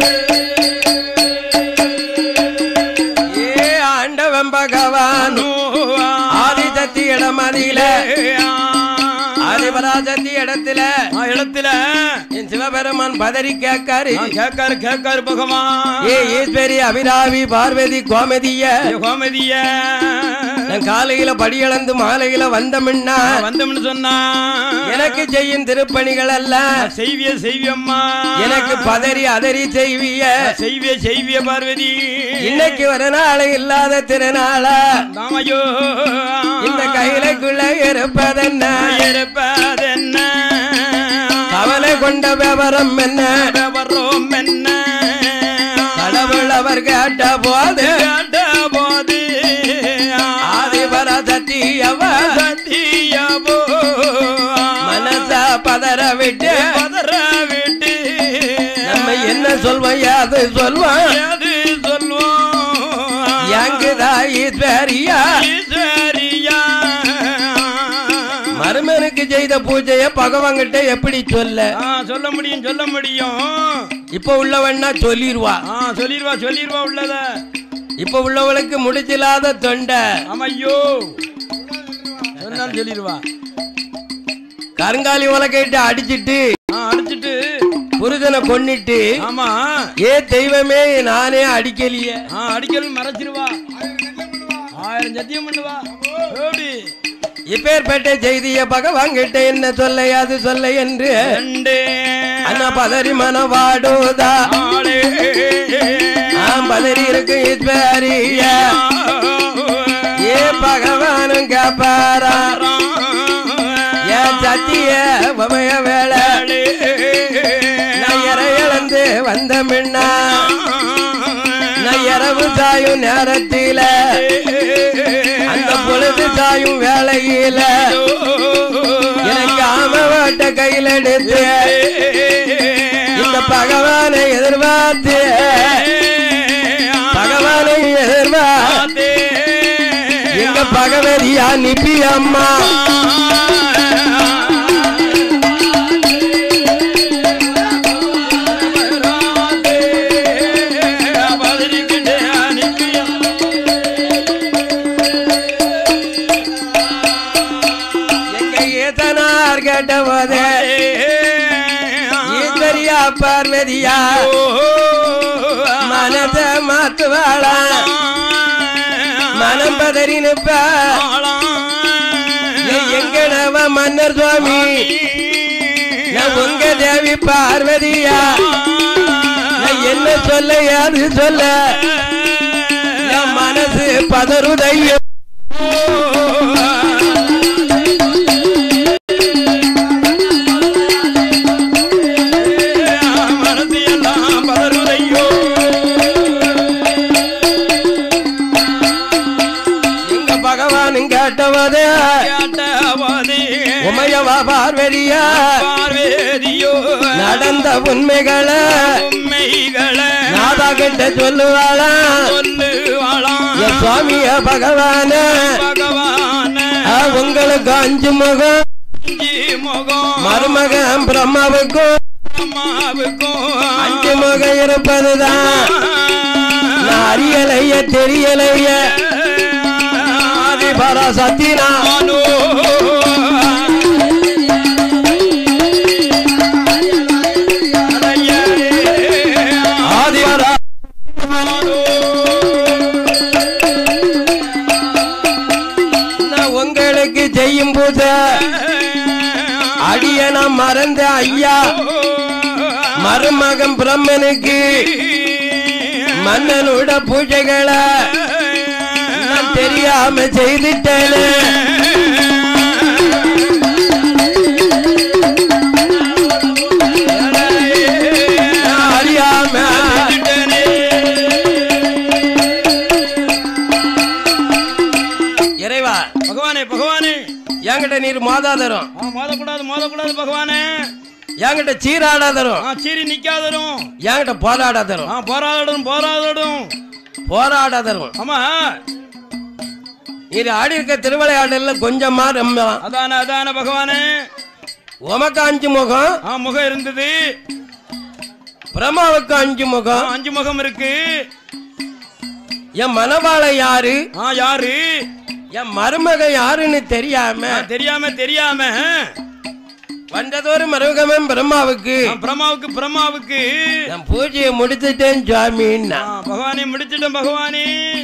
ஏ ஆண்டவன் பகவான் ஆதிசக்தி இடமதியில ஆதிபராசக்தி இடத்துல ஆ, இடத்துல என் சிவபெருமான் பதறி கேட்காரு ஆ, கேட்காரு கேட்காரு பகவான் ஏ ஈஸ்வரி அபிராமி பார்வதி கோமதிய கோமதிய நான் காலையில படியளந்து மாலையில வந்தமின்னா வந்தோம்னு சொன்னா எனக்கு செய்யும் திருப்பணிகள் அல்ல செய்விய செய்வியம்மா எனக்கு பதறி அதறி செய்விய செய்விய செய்விய பார்வதி இன்னைக்கு ஒரு நாள் இல்லாத திருநாளா தாமையோ இந்த கையிலைக்குள்ள இருப்பதென்ன இருப்பதென்ன கவலை கொண்ட விவரம் என்ன வரோம் என்ன கடவுள் அவர் கேட்ட போது கேட்ட போது ஆதிபராசக்தி அவர் சத்தியமோ மனச பதற விட்டு பதற விட்டு நம்ம என்ன சொல்வோம் யாது சொல்வோம் எது சொல்வோம் எங்குதா ஈஸ்வரியா ஈஸ்வரியா மருமனுக்கு செய்த பூஜைய பகவான்கிட்ட எப்படி சொல்ல ஆ, சொல்ல முடியும் சொல்ல முடியும் இப்ப உள்ளவன்னா சொல்லிடுவா ஆ சொல்லிடுவா சொல்லிடுவா உள்ளத இப்ப உள்ளவளுக்கு முடிச்சில்லாத தொண்டை ஆமா ஐயோ சொன்னாலும் சொல்லிடுவா கருங்காலி உலகிட்டு அடிச்சிட்டு ஆ அடிச்சிட்டு புருஷனை கொன்னிட்டு ஆமா ஏ தெய்வமே நானே அடிக்கலையே ஆ அடிக்கல் மறைச்சிருவா ஆயிரம் சத்தியம் பண்ணுவா எப்படி இப்பேற்பட்ட செய்திய பகவான் கிட்ட என்ன சொல்ல அது சொல்ல என்று ரெண்டு அண்ணா பதறி மனவாடுதா ஆளே ஆம் பதறி இருக்கு ஈஸ்வரிய ஏ பகவானும் கேப்பாரா ஏ சத்திய உமைய வேலை நான் இற இழந்து வந்த மின்னா நான் இரவு சாயும் நேரத்தில அந்த பொழுது சாயும் வேலையில எனக்கு ஆமவாட்ட கையில் எடுத்து இந்த பகவானை எதிர்பார்த்து பகவானை எதிர்பார்த்து எங்க பகவதியா நிப்பி அம்மா பார்வதியா மனத மாத்துவாளா மனம் பதறி நிப்ப எங்கடவ மன்னர் சுவாமி நான் உங்க தேவி பார்வதியா நான் என்ன சொல்ல யாது சொல்ல என் மனசு பதறுதையோ எங்க பகவான் கேட்டவதே உமையவா பார்வதியா நடந்த உண்மைகளை நாதா கிட்ட சொல்லுவாளா என் சுவாமிய பகவான உங்களுக்கு அஞ்சு முகம் மருமகன் பிரம்மாவுக்கும் அஞ்சு முகம் இருப்பதுதான் நான் அறியலைய தெரியலைய ஆதிபரா சத்தினா ஆதிபரா நான் உங்களுக்கு செய்யும் பூஜை அடிய நான் மறந்த ஐயா மருமகன் பிரம்மனுக்கு மன்னனோட பூஜைகளை நான் தெரியாம செய்துட்டேனே நான் அறியாம இறைவா பகவானே பகவானே என்கிட்ட நீர் மோதாதரும் ஆ மோதக்கூடாது மோதக்கூடாது பகவானே என்கிட்ட சீராடாதரும் ஆ சீரி நிக்காதரும் என்கிட்ட போராடாதரும் ஆ போராடடும் போராடடும் போராடாதரும் ஆமா நீர் ஆடி இருக்க திருவிளையாடல கொஞ்சமா ரொம்ப அதான அதான பகவானே உமக்கு அஞ்சு முகம் ஆ முகம் இருந்தது பிரம்மாவுக்கு அஞ்சு ஆ, முகம் அஞ்சு முகம் இருக்கு என் மனவாள யாரு ஆ யாரு என் மருமக யாருன்னு தெரியாம ஆ, தெரியாம தெரியாம வந்ததொரு மருமகமன் பிரம்மாவுக்கு ஆ, பிரம்மாவுக்கு பிரம்மாவுக்கு நான் பூஜையை முடித்துட்டேன் சுவாமின்னா ஆ, பகவானே முடிச்சிட்டோம் பகவானே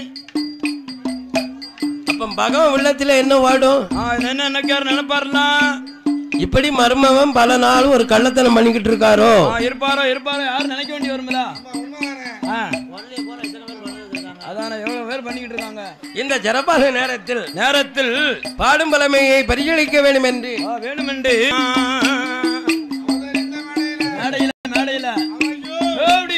அப்ப பகவான் உள்ளத்துல என்ன வாடும் ஆ என்ன நினைக்காரு நினைப்பாருலாம் இப்படி மருமவன் பல நாள் ஒரு கள்ளத்தனம் பண்ணிக்கிட்டு இருக்காரோ ஆ இருப்பாரோ இருப்பாரோ யாரும் நினைக்க வேண்டி வருமில ஆ அதான எவ்வளவு பேர் பண்ணிக்கிட்டு இருக்காங்க இந்த ஜனபால நேரத்தில் நேரத்தில் பாடும் பழமையை பரிசீலிக்க வேண்டும் என்று ஆ, வேணுமென்று மேடையில மேடையில எப்படி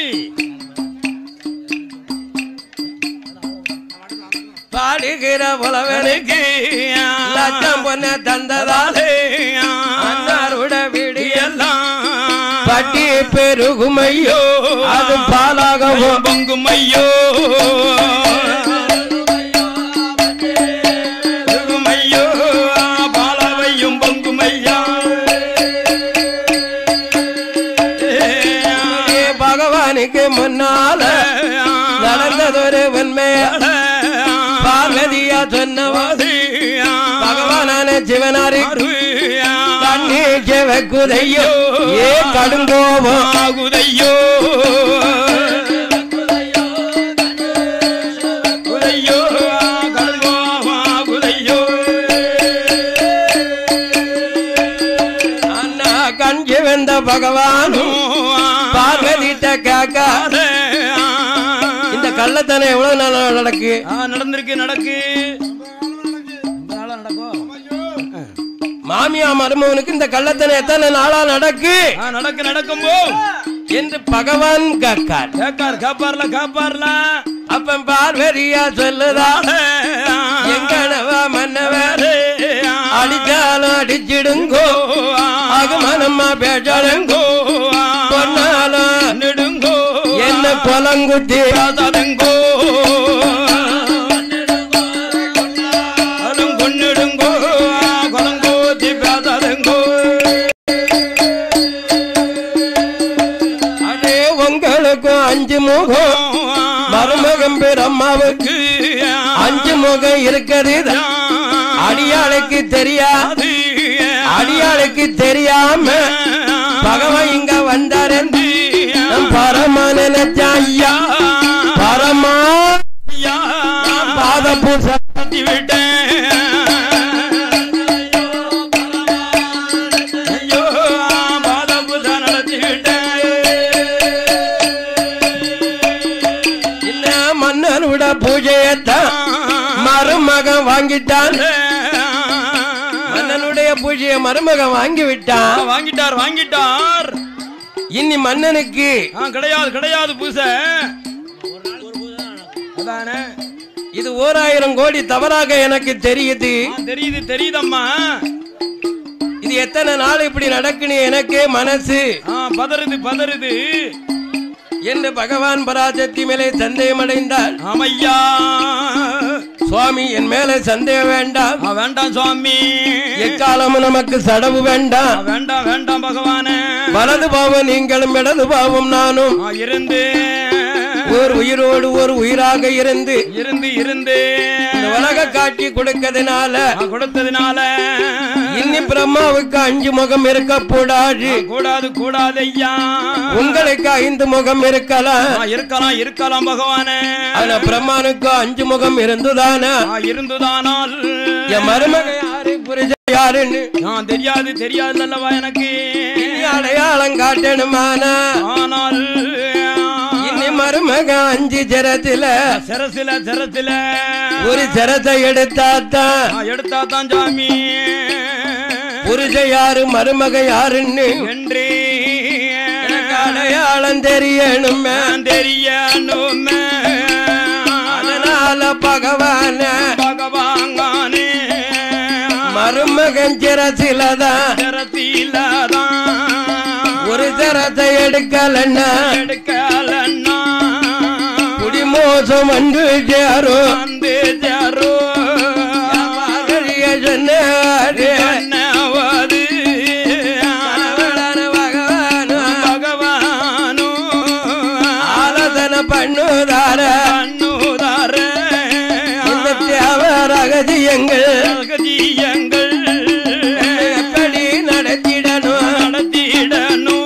பாடுகிற புலவனுக்கு லட்சம் பொண்ண தந்ததாலே அன்னாருட விடியெல்லாம் பட்டி பெருகுமையோ அது பாலாகவும் பொங்கும் ஐயோ பொங்கும் ஐயோ பாலாவையும் பொங்கும் ஐயா பகவானுக்கு முன்னால நடந்ததொரு உண்மை பார்வதியா சொன்னவாது பகவானான சிவனாரி தண்ணீர் செவக்குதையோ ஏ கடுங்கோபம் ஆகுதையோ குதையோ கடுங்கோ ஆகுதையோ அண்ணா கஞ்சி வந்த பகவானும் பார்வதிட்ட காக்கா இந்த கள்ளத்தனம் எவ்வளவு நாள் நடக்கு ஆ நடந்திருக்கு நடக்கு இந்த நாளா நடக்கும் மாமியா மருமகனுக்கு இந்த கள்ளத்தனம் எத்தனை நாளா நடக்கு ஆ நடக்கு நடக்கும்போ என்று பகவான் காக்கார் கேப்பார் காப்பார்ல காப்பார்ல அப்ப பார்வதியா சொல்லுதா எங்கனவ மன்னவர் அடிச்சாலும் அடிச்சிடுங்கோ அகமனம்மா பேச்சாலுங்கோ பொன்னாலும் நெடுங்கோ என்ன கொலங்குத்தி ததங்கோ அலும் கொன்னிடுங்கோ கொலங்கோ திப்பாதங்கோ அடே உங்களுக்கும் அஞ்சு முகம் மருமகம் பேர் அம்மாவுக்கு அஞ்சு முகம் இருக்குது அடியாளுக்கு தெரியாது அடியாளுக்கு தெரியாம பகவான் இங்க வந்தாரன் பூசா நடத்தி விட்டேன் ஐயோ பாத பூசா நடத்தி விட்டேன் இல்ல மன்னனோட பூஜையத்தான் மருமகன் வாங்கிட்டான் மன்னனுடைய பூஜையை மருமகன் வாங்கி விட்டான் வாங்கிட்டார் வாங்கிட்டார் இனி மன்னனுக்கு ஆ, கிடையாது கிடையாது பூசை அதானே இது ஓராயிரம் கோடி தவறாக எனக்கு தெரியுது ஆ, தெரியுது தெரியுதம்மா இது எத்தனை நாள் இப்படி நடக்குன்னு எனக்கே மனசு ஆ, பதறுது பதறுது என்று பகவான் பராசக்தி மேலே சந்தேகம் அடைந்தார் ஆமையா சுவாமி என் மேலே சந்தேகம் வேண்டாம் ஆ, வேண்டாம் சுவாமி எக்காலமும் நமக்கு சடவு ஆ, வேண்டாம் வேண்டாம் வேண்டாம் பகவானே வலது பாவம் நீங்களும் இடது பாவம் நானும் ஆ, இருந்து ஒரு உயிரோடு ஒரு உயிராக இருந்து இருந்து இருந்து இந்த உலக காட்சி கொடுக்கறதுனால ஆ, கொடுத்ததுனால இன்னி பிரம்மாவுக்கு அஞ்சு முகம் இருக்கக்கூடாது ஆ, கூடாது கூடாது ஐயா உங்களுக்கு ஐந்து முகம் இருக்கலாம் ஆ, இருக்கலாம் இருக்கலாம் பகவானே ஆனா பிரம்மானுக்கு அஞ்சு முகம் இருந்துதானா ஆ, இருந்துதானால் என் மருமக யாரு புரிஞ்ச யாருன்னு நான் தெரியாது தெரியாது அல்லவா எனக்கு இனி அடையாளம் காட்டணுமானா ஆனால் இனி மருமக அஞ்சு ஜரத்துல சிரசில சிரசில ஒரு ஜரத்தை எடுத்தாத்தான் நான் எடுத்தா தான் சாமி புருஷ யாரு மருமக யாருன்னு என்று எனக்கு அடையாளம் தெரியணுமே நான் தெரியணுமே அதனால பகவான பகவாங்கானே மருமகன் சிரசிலதான் சிரசிலதான் ஒரு ஜரத்தை எடுக்கலன்னா எடுக்கலன்னா குடிமோசம் வந்து சேரும் வந்து ஜரோ மகரிய சொன்னாரு என்னவது கடவுளான பகவானும் பகவானோ ஆலோசனை பண்ணுதார அண்ணுதார இந்த தேவ ரகசியங்கள் அகதியங்கள் எப்படி நடத்திடணும் நடத்திடணும்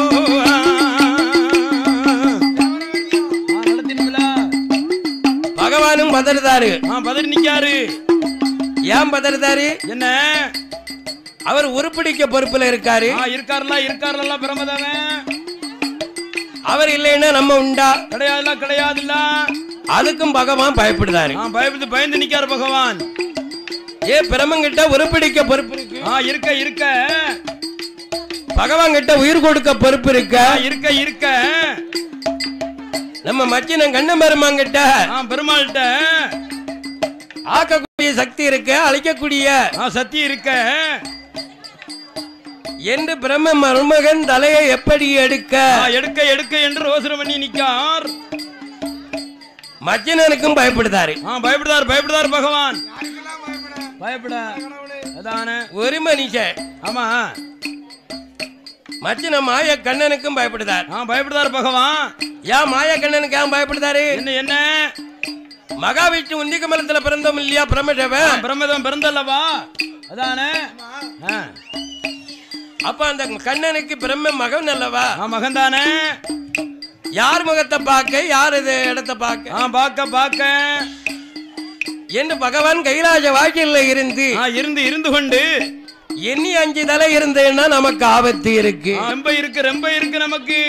பகவானும் பதறுதாரு பதறி நிக்காரு ஏன் பதறுதாரு என்ன அவர் உருப்பிடிக்க பொறுப்புல இருக்காரு ஆ, இருக்காருல இருக்காருல பிரமதவன் அவர் இல்லைன்னா நம்ம உண்டா கிடையாதுல கிடையாதுல்ல அதுக்கும் பகவான் பயப்படுதாரு ஆ, பயந்து பயந்து நிக்காரு பகவான் ஏ பிரமங்கிட்ட உருப்பிடிக்க பொறுப்பு இருக்கு ஆ இருக்க இருக்க பகவான் கிட்ட உயிர் கொடுக்க பொறுப்பு இருக்க ஆ, இருக்க இருக்க நம்ம மச்சினன் கண்ண மருமாங்கிட்ட ஆ பெருமாள்கிட்ட ஆக்கக்கூடிய சக்தி இருக்க அழிக்கக்கூடிய ஆ சத்தி இருக்க என்று பிரம்ம மருமகன் தலையை எப்படி எடுக்க ஆ, எடுக்க எடுக்க என்று ரோசனை பண்ணி நிக்கார் மச்சினனுக்கும் பயப்படுதாரு ஆ பயப்படுதார் பயப்படுதார் பகவான் பயப்பட அதானே ஒரு மனுஷன் ஆமா மச்சின மாய கண்ணனுக்கும் பயப்படுதார் ஆ பயப்படுதார் பகவான் ஏன் மாய கண்ணனுக்கு ஏன் பயப்படுதாரு என்ன என்ன மகாவிஷ்ணு உந்தி கமலத்துல பிறந்தோம் இல்லையா பிரம்மதேவன் பிரம்மதம் பிறந்தல்லவா அதானே ஆ. அப்ப அந்த கண்ணனுக்கு பிரம்ம மகன் அல்லவா ஆ மகன்தானே யார் முகத்தை பார்க்க யார் இது இடத்தை பார்க்க ஆ பாக்க பாக்க என்று பகவான் கைலாச வாழ்க்கையில இருந்து ஆ இருந்து இருந்து கொண்டு எண்ணி அஞ்சு தலை இருந்தேன்னா நமக்கு ஆபத்து இருக்கு ஆ, ரொம்ப இருக்கு ரொம்ப இருக்கு நமக்கு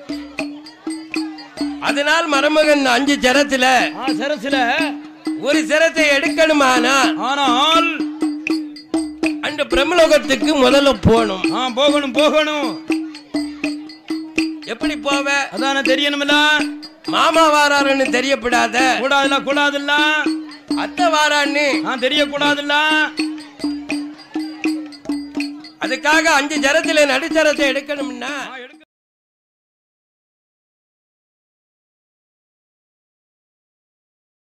அதனால் மருமகன் அஞ்சு ஜரத்துல ஆ சரசில ஒரு சிரத்தை எடுக்கணுமானா ஆனால் அந்த பிரம்மலோகத்துக்கு முதல்ல போகணும் ஆ போகணும் போகணும் எப்படி போவ அதானே தெரியணுமில்ல மாமா வாராருன்னு தெரியப்படாத கூடாதுல்ல கூடாதுல்ல அத்தை வாரான்னு ஆ தெரியக்கூடாதுல்ல அதுக்காக அஞ்சு ஜரத்துல நடுச்சரத்தை எடுக்கணும்னா ஆ, எடுக்க